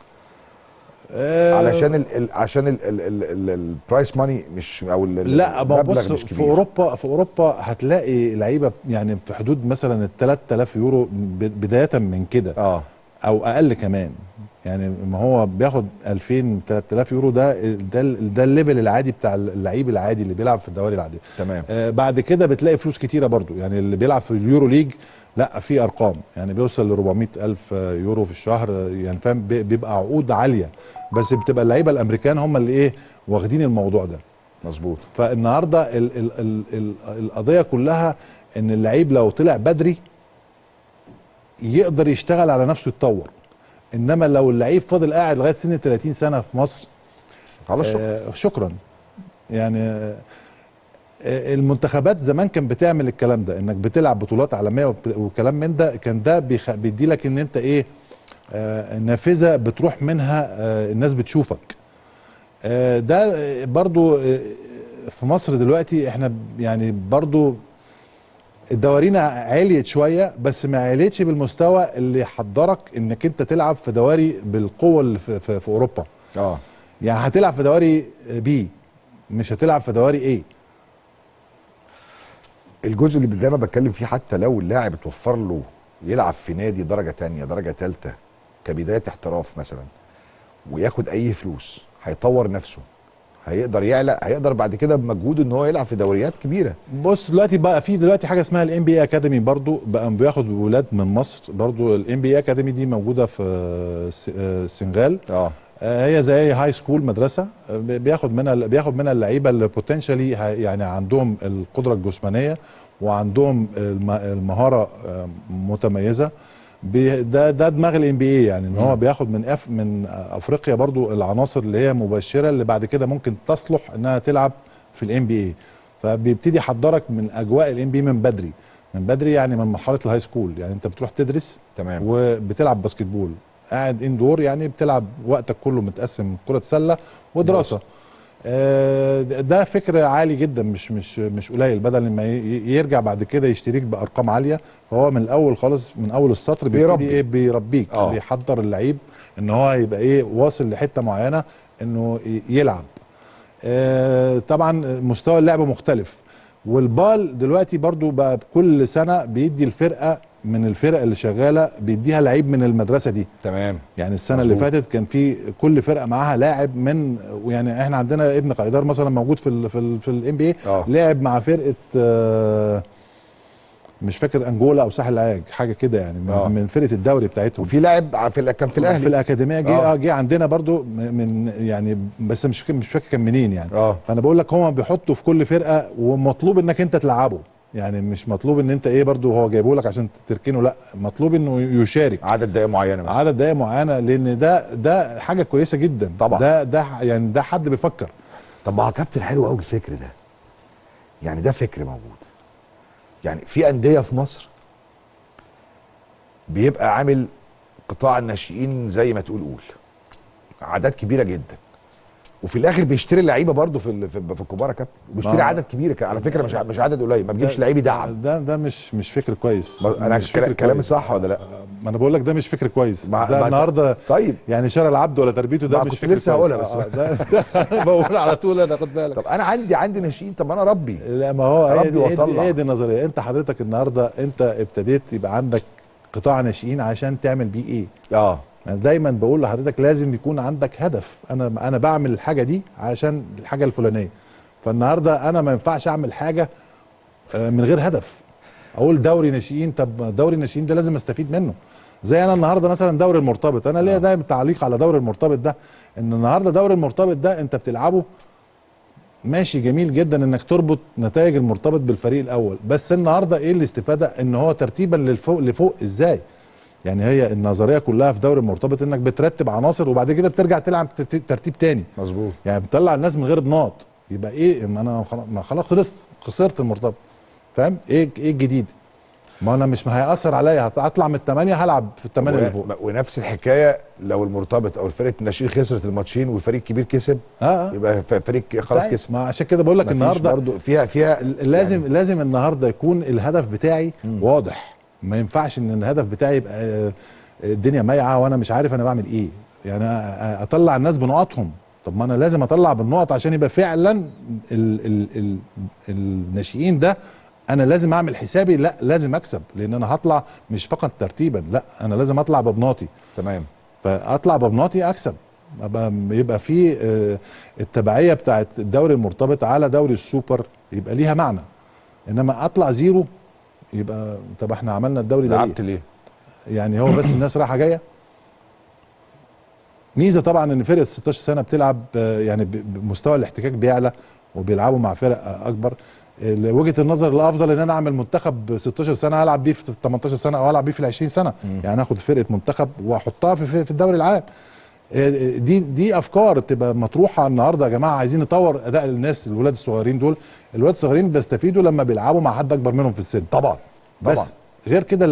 آه، علشان ال ال عشان ال ال ال ال البرايس ماني مش او ال- ال- لا ما هو المبلغ بص مش في كبير. اوروبا في اوروبا هتلاقي لعيبه يعني في حدود مثلا ال 3000 يورو ب- بدايه من كده اه او اقل كمان يعني ما هو بياخد 2000 3000 يورو ده ده ال- ده الليفل العادي بتاع اللعيب العادي اللي بيلعب في الدوري العادي تمام آه بعد كده بتلاقي فلوس كتيره برضو يعني اللي بيلعب في اليورو ليج لا في ارقام يعني بيوصل ل 400 الف يورو في الشهر آه، يعني فاهم بي- بيبقى عقود عاليه بس بتبقى اللعيبه الامريكان هم اللي ايه واخدين الموضوع ده مظبوط فالنهارده ال ال ال ال القضيه كلها ان اللعيب لو طلع بدري يقدر يشتغل على نفسه يتطور انما لو اللعيب فضل قاعد لغايه سن 30 سنه في مصر خلاص آه شكرا يعني آه آه، المنتخبات زمان كان بتعمل الكلام ده انك بتلعب بطولات عالميه وبت- وكلام من ده كان ده بيخ- بيدي لك ان انت ايه آه نافذه بتروح منها آه الناس بتشوفك آه ده آه، برضو آه في مصر دلوقتي احنا ب- يعني برضو الدوارين عليت شويه بس ما عليتش بالمستوى اللي يحضرك انك انت تلعب في دواري بالقوه اللي في, في, في اوروبا اه يعني هتلعب في دواري بي مش هتلعب في دواري ايه الجزء اللي زي ما بتكلم فيه حتى لو اللاعب اتوفر له يلعب في نادي درجه تانية درجه ثالثه كبدايه احتراف مثلا وياخد اي فلوس هيطور نفسه هيقدر يعلى هيقدر بعد كده بمجهوده ان هو يلعب في دوريات كبيره بص دلوقتي بقى في دلوقتي حاجه اسمها الام بي اكاديمي برضو بقى بياخد ولاد من مصر برضو الام بي اكاديمي دي موجوده في الس- آه، السنغال اه هي زي هاي سكول مدرسه آه، بياخد منها بياخد منها اللعيبه اللي بوتنشالي يعني عندهم القدره الجسمانيه وعندهم الم- المهاره آه، متميزه بي- ده ده دماغ الام بي اي يعني ان هو بياخد من أف من افريقيا برضو العناصر اللي هي مبشره اللي بعد كده ممكن تصلح انها تلعب في الام بي اي فبيبتدي يحضرك من اجواء الام بي من بدري من بدري يعني من مرحله الهاي سكول يعني انت بتروح تدرس تمام وبتلعب باسكتبول قاعد اندور يعني بتلعب وقتك كله متقسم كره سله ودراسه آه، ده فكر عالي جدا مش مش مش قليل بدل ما ي- يرجع بعد كده يشتريك بارقام عاليه فهو من الاول خالص من اول السطر بيبتدي بيربي. ايه بيربيك آه. بيحضر اللعيب ان هو يبقى ايه واصل لحته معينه انه ي- يلعب آه، طبعا مستوى اللعب مختلف والبال دلوقتي برضو بقى كل سنه بيدي الفرقه من الفرق اللي شغاله بيديها لعيب من المدرسه دي تمام يعني السنه اللي مظبوط. فاتت كان في كل فرقه معاها لاعب من ويعني احنا عندنا ابن قيدار مثلا موجود في ال في ال في الام بي اي لعب مع فرقه آه، مش فاكر انجولا او ساحل العاج حاجه كده يعني من, آه. من فرقه الدوري بتاعتهم وفي لاعب في ال- كان في الاهلي في الاكاديميه جه آه. اه جه عندنا برضو م- من يعني بس مش مش فاكر كان منين يعني اه فانا بقول لك هم بيحطوا في كل فرقه ومطلوب انك انت تلعبه يعني مش مطلوب ان انت ايه برضو هو جايبه لك عشان تركنه لا مطلوب انه يشارك عدد دقائق معينه مثلا عدد دقائق معينه لان ده ده حاجه كويسه جدا طبعا. ده ده يعني ده حد بيفكر طب ما هو كابتن حلو قوي الفكر ده يعني ده فكر موجود يعني في انديه في مصر بيبقى عامل قطاع الناشئين زي ما تقول قول اعداد كبيره جدا وفي الاخر بيشتري لعيبه برضه في ال- في في الكبار يا كابتن وبيشتري ما- عدد كبير ك- على فكره مش ع- مش عدد قليل ما بيجيبش ده- لعيب يدعم ده ده مش مش فكر كويس ما- انا مش كلا- فكر كلامي كويس. صح ولا لا ما انا بقول لك ده مش فكر كويس ما- ده ما- النهارده طيب يعني شارع العبد ولا تربيته ده ما مش كنت فكر لسه كويس. هقولها بس. آه، ده, ده انا بقول على طول انا خد بالك طب انا عندي عندي ناشئين طب انا ربي لا ما هو هي ربي دي, هي دي, واطلع هي دي النظريه انت حضرتك النهارده انت ابتديت يبقى عندك قطاع ناشئين عشان تعمل بيه ايه اه انا دايما بقول لحضرتك لازم يكون عندك هدف انا انا بعمل الحاجه دي عشان الحاجه الفلانيه فالنهارده انا ما ينفعش اعمل حاجه آه، من غير هدف اقول دوري ناشئين طب دوري الناشئين ده لازم استفيد منه زي انا النهارده مثلا دوري المرتبط انا ليا دايما تعليق على دوري المرتبط ده ان النهارده دوري المرتبط ده انت بتلعبه ماشي جميل جدا انك تربط نتائج المرتبط بالفريق الاول بس النهارده ايه الاستفاده ان هو ترتيبا للفوق لفوق ازاي يعني هي النظريه كلها في دوري المرتبط انك بترتب عناصر وبعد كده بترجع تلعب ترتيب- ترتيب تاني مظبوط يعني بتطلع الناس من غير بناط يبقى ايه ما انا خلاص- ما خلاص خلصت خسرت المرتبط فاهم ايه ايه الجديد ما انا مش ما هياثر عليا هت- هطلع من الثمانيه هلعب في الثمانيه اللي فوق و- ونفس الحكايه لو المرتبط او الفريق الناشئين خسرت الماتشين والفريق الكبير كسب اه يبقى ف- فريق خلاص طيب، كسب ما عشان كده بقول لك مفيش النهارده برضو فيها فيها لازم يعني لازم النهارده يكون الهدف بتاعي واضح ما ينفعش ان الهدف بتاعي يبقى آه، الدنيا مايعه وانا مش عارف انا بعمل ايه يعني أ- اطلع الناس بنقطهم طب ما انا لازم اطلع بالنقط عشان يبقى فعلا ال ال ال الناشئين ده انا لازم اعمل حسابي لا لازم اكسب لان انا هطلع مش فقط ترتيبا لا انا لازم اطلع ببناطي تمام فاطلع ببناطي اكسب أبقى يبقى في آه، التبعيه بتاعت الدوري المرتبط على دوري السوبر يبقى ليها معنى انما اطلع زيرو يبقى طب احنا عملنا الدوري ده لعبت ليه؟ ليه؟ يعني هو بس الناس رايحه جايه ميزه طبعا ان فرقه 16 سنه بتلعب آه، يعني ب- بمستوى الاحتكاك بيعلى وبيلعبوا مع فرق آه، اكبر ال- وجهه النظر الافضل ان انا اعمل منتخب 16 سنه العب بيه في 18 سنه او العب بيه في ال 20 سنه يعني اخد فرقه منتخب واحطها في في في الدوري العام آه، دي دي افكار بتبقى مطروحه النهارده يا جماعه عايزين نطور اداء الناس الولاد الصغيرين دول الولاد الصغيرين بيستفيدوا لما بيلعبوا مع حد اكبر منهم في السن طبعا بس طبعا. غير كده لا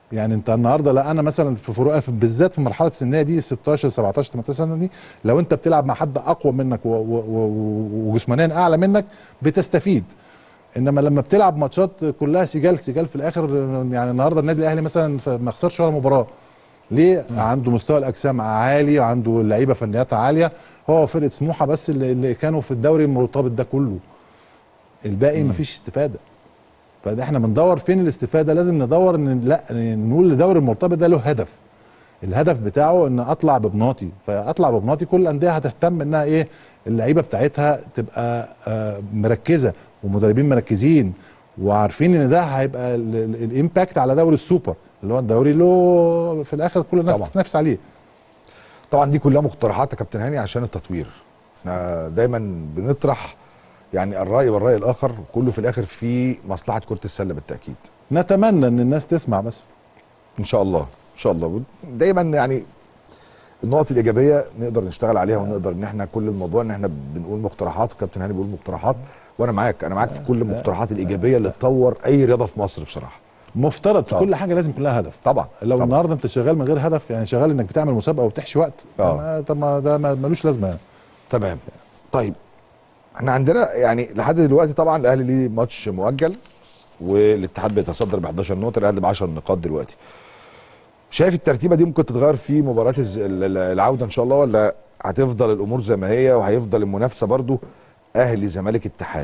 يعني انت النهارده لا انا مثلا في فروق في- بالذات في المرحله السنيه دي 16 17 18 سنه دي لو انت بتلعب مع حد اقوى منك و- و- و- وجسمانيا اعلى منك بتستفيد انما لما بتلعب ماتشات كلها سجال سجال في الاخر يعني النهارده النادي الاهلي مثلا ف- ما خسرش ولا مباراه ليه عنده مستوى الاجسام عالي وعنده اللعيبه فنياتها عاليه هو فرقه سموحه بس اللي, اللي كانوا في الدوري المرتبط ده كله الباقي مفيش استفاده فده احنا بندور فين الاستفاده لازم ندور ان لا نقول الدوري المرتبط ده له هدف الهدف بتاعه ان اطلع ببناطي فاطلع ببناطي كل الانديه هتهتم انها ايه اللعيبه بتاعتها تبقى آه، مركزه ومدربين مركزين وعارفين ان ده هيبقى ال- ال- الامباكت على دوري السوبر اللي هو الدوري اللي هو في الاخر كل الناس طبعا. بتتنافس عليه طبعا دي كلها مقترحات يا كابتن هاني عشان التطوير احنا دايما بنطرح يعني الراي والراي الاخر كله في الاخر في مصلحه كره السله بالتاكيد نتمنى ان الناس تسمع بس ان شاء الله ان شاء الله دايما يعني النقط الايجابيه نقدر نشتغل عليها ونقدر ان احنا كل الموضوع ان احنا بنقول مقترحات وكابتن هاني بيقول مقترحات وانا معاك انا معاك في كل المقترحات الايجابيه اللي تطور اي رياضه في مصر بصراحه مفترض طبعا. كل حاجه لازم يكون لها هدف طبعا لو طبعا. النهارده انت شغال من غير هدف يعني شغال انك بتعمل مسابقه وبتحشي وقت آه. ما- طب ما ده ما- ملوش لازمه يعني. تمام طيب احنا عندنا يعني لحد دلوقتي طبعا الاهلي ليه ماتش مؤجل والاتحاد بيتصدر ب 11 نقطه الاهلي ب 10 نقاط دلوقتي شايف الترتيبه دي ممكن تتغير في مباراه الز- ال- ال- العوده ان شاء الله ولا هتفضل الامور زي ما هي وهيفضل المنافسه برضو اهلي زمالك اتحاد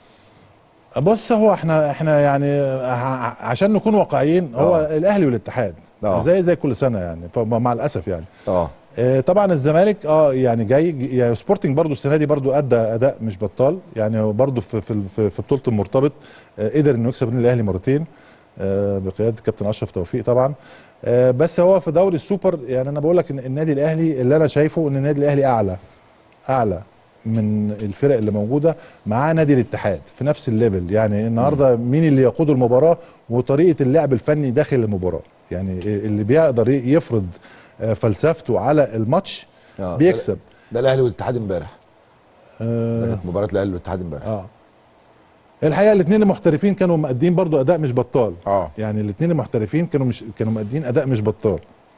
بص هو احنا احنا يعني ع- عشان نكون واقعيين هو آه. الاهلي والاتحاد آه. زي زي كل سنه يعني فمع الاسف يعني اه آه، طبعا الزمالك اه يعني جاي يعني سبورتنج برضو السنه دي برضو ادى اداء مش بطال يعني هو برضو في في في, في بطوله المرتبط آه قدر انه يكسب النادي الاهلي مرتين آه بقياده كابتن اشرف توفيق طبعا آه بس هو في دوري السوبر يعني انا بقول لك ان النادي الاهلي اللي انا شايفه ان النادي الاهلي اعلى اعلى من الفرق اللي موجوده مع نادي الاتحاد في نفس الليفل يعني النهارده مين اللي يقود المباراه وطريقه اللعب الفني داخل المباراه يعني اللي بيقدر يفرض آه، فلسفته على الماتش آه، بيكسب ده الاهلي والاتحاد امبارح ده آه كانت مباراه الاهلي والاتحاد امبارح اه الحقيقه الاثنين المحترفين كانوا مقدمين برضو اداء مش بطال اه يعني الاثنين المحترفين كانوا مش كانوا مقدمين اداء مش بطال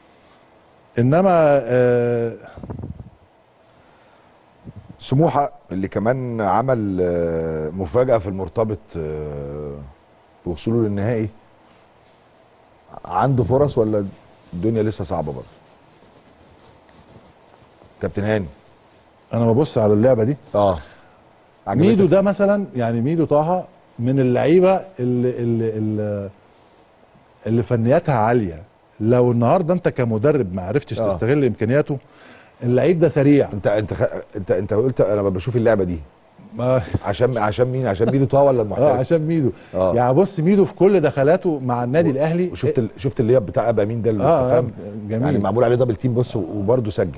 انما آه سموحه اللي كمان عمل آه، مفاجاه في المرتبط آه، بوصوله للنهائي عنده فرص ولا الدنيا لسه صعبه برضه كابتن هاني انا ببص على اللعبه دي اه عجبتك؟ ميدو ده مثلا يعني ميدو طه من اللعيبه اللي اللي اللي, اللي فنياتها عاليه لو النهارده انت كمدرب ما عرفتش آه. تستغل امكانياته اللعيب ده سريع انت انت خ... انت انت قلت انا بشوف اللعبه دي ما عشان عشان مين عشان ميدو طه ولا اه المحترف عشان ميدو آه. يعني بص ميدو في كل دخلاته مع النادي الاهلي وشفت ال... شفت اللياب بتاع ابا مين ده اللي آه، أنت فاهم آه، جميل. يعني معمول عليه دبل تيم بص وبرده سجل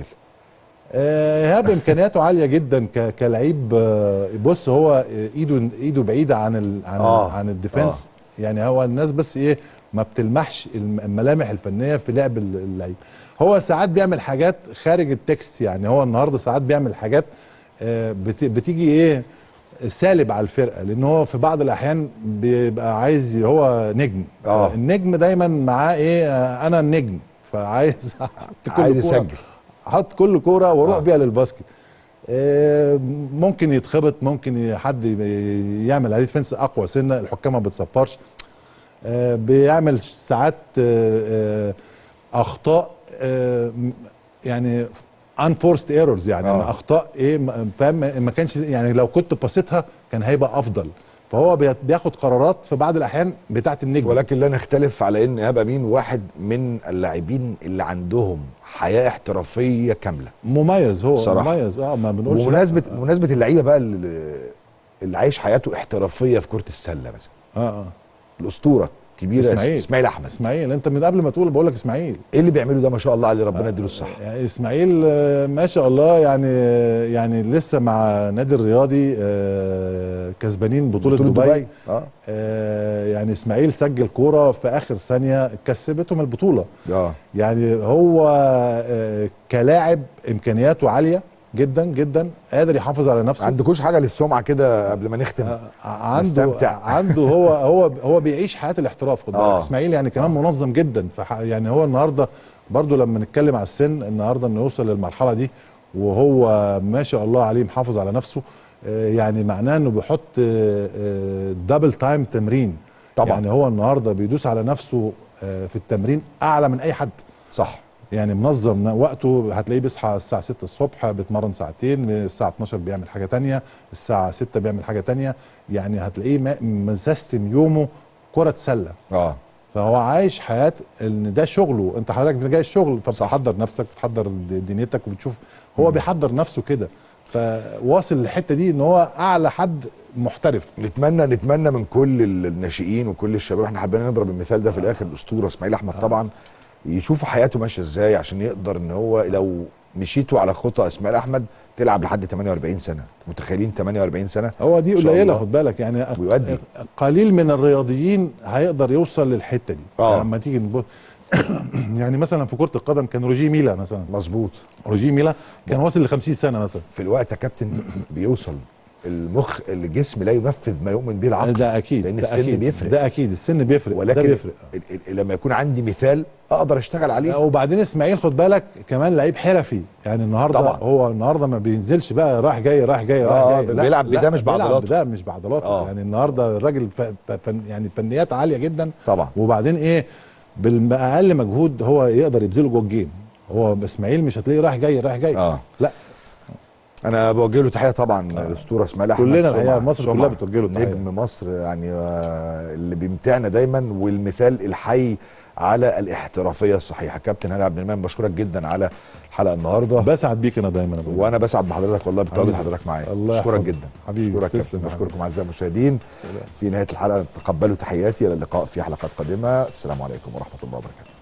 آه، ايهاب امكانياته عاليه جدا ك- كلعيب آه، بص هو آه، ايده ايده بعيده عن ال عن آه. آه. عن الديفنس آه. يعني هو الناس بس ايه ما بتلمحش الم- الملامح الفنيه في لعب ال- اللعيب هو ساعات بيعمل حاجات خارج التكست يعني هو النهارده ساعات بيعمل حاجات آه، بت- بتيجي ايه سالب على الفرقه لان هو في بعض الاحيان بيبقى عايز هو نجم آه. النجم دايما معاه ايه آه، انا النجم فعايز احط كل عايز كورة- يسجل. احط كل كوره واروح آه. بيها للباسكت آه، ممكن يتخبط ممكن ي- حد ي- يعمل عليه ديفنس اقوى سنه الحكام ما بتصفرش آه، بيعمل ساعات آه، آه، اخطاء آه، م- يعني unforced ايرورز يعني آه. اخطاء ايه م- فاهم ما كانش يعني لو كنت بصيتها كان هيبقى افضل فهو بي- بياخد قرارات في بعض الاحيان بتاعه النجم ولكن لا نختلف على ان ايهاب امين واحد من اللاعبين اللي عندهم حياه احترافيه كامله مميز هو بصراحة. مميز اه ما بنقولش لا. بمناسبه بمناسبه اللعيبه بقى اللي, اللي عايش حياته احترافيه في كره السله مثلا اه اه الاسطوره كبيره اسماعيل اسماعيل احمد اسماعيل انت من قبل ما تقول بقول لك اسماعيل ايه اللي بيعمله ده ما شاء الله عليه ربنا يديله الصحه يعني اسماعيل آه، ما شاء الله يعني يعني لسه مع نادي الرياضي آه، كسبانين بطوله, بطولة دبي, دبي. آه. آه، يعني اسماعيل سجل كوره في اخر ثانيه كسبتهم البطوله اه يعني هو آه، كلاعب امكانياته عاليه جدا جدا قادر يحافظ على نفسه ما عندكوش حاجه للسمعه كده قبل ما نختم عنده نستمتع. عنده هو هو هو بيعيش حياه الاحتراف خد بالك آه. اسماعيل يعني كمان منظم جدا فح يعني هو النهارده برضو لما نتكلم على السن النهارده انه يوصل للمرحله دي وهو ما شاء الله عليه محافظ على نفسه آه، يعني معناه انه بيحط دبل تايم تمرين طبعا. يعني هو النهارده بيدوس على نفسه آه، في التمرين اعلى من اي حد صح يعني منظم وقته هتلاقيه بيصحى الساعة 6 الصبح بيتمرن ساعتين الساعة 12 بيعمل حاجة تانية الساعة 6 بيعمل حاجة تانية يعني هتلاقيه ما- مسيستم يومه كرة سلة اه فهو عايش حياة ان ده شغله انت حضرتك جاي الشغل فبتحضر نفسك بتحضر د- دنيتك وبتشوف هو بيحضر نفسه كده فواصل للحتة دي ان هو اعلى حد محترف نتمنى نتمنى من كل ال- الناشئين وكل الشباب احنا حابين نضرب المثال ده في الاخر الاسطوره اسماعيل احمد طبعا يشوفوا حياته ماشيه ازاي عشان يقدر ان هو لو مشيتوا على خطى اسماعيل احمد تلعب لحد 48 سنه متخيلين 48 سنه هو دي إن شاء قليله الله. خد بالك يعني ويؤدي. قليل من الرياضيين هيقدر يوصل للحته دي آه. لما تيجي نبص يعني مثلا في كره القدم كان روجي ميلا مثلا مظبوط روجي ميلا كان واصل ل 50 سنه مثلا في الوقت يا كابتن بيوصل المخ الجسم لا ينفذ ما يؤمن به العقل ده اكيد لان ده السن أكيد بيفرق ده اكيد السن بيفرق ولكن ده بيفرق ال- ال- لما يكون عندي مثال اقدر اشتغل عليه وبعدين اسماعيل خد بالك كمان لعيب حرفي يعني النهارده طبعا. هو النهارده ما بينزلش بقى رايح جاي رايح جاي رايح آه، جاي لا، بيلعب لا، بده مش بيلعب بعضلاته. بده مش بعضلاته آه. يعني النهارده الراجل ف... ف... فن يعني فنيات عاليه جدا طبعا وبعدين ايه باقل مجهود هو يقدر يبذله جوه الجيم هو اسماعيل مش هتلاقيه رايح جاي رايح جاي اه لا انا بوجه له تحيه طبعا الاسطوره اسماعيل احمد كلنا سمعة. الحقيقة مصر سمعة. كلها بتوجه له تحية. نجم مصر يعني آه، اللي بيمتعنا دايما والمثال الحي على الاحترافيه الصحيحه كابتن هاني عبد المنعم بشكرك جدا على الحلقه النهارده بسعد بيك انا دايما يا أبو وانا بسعد بحضرتك والله بتواجد حبيبي. حضرتك معايا الله بشكرك يحفظك. جدا حبيبي، بشكرك تسلم كابتن يا بشكركم اعزائي المشاهدين في نهايه الحلقه تقبلوا تحياتي الى اللقاء في حلقات قادمه السلام عليكم ورحمه الله وبركاته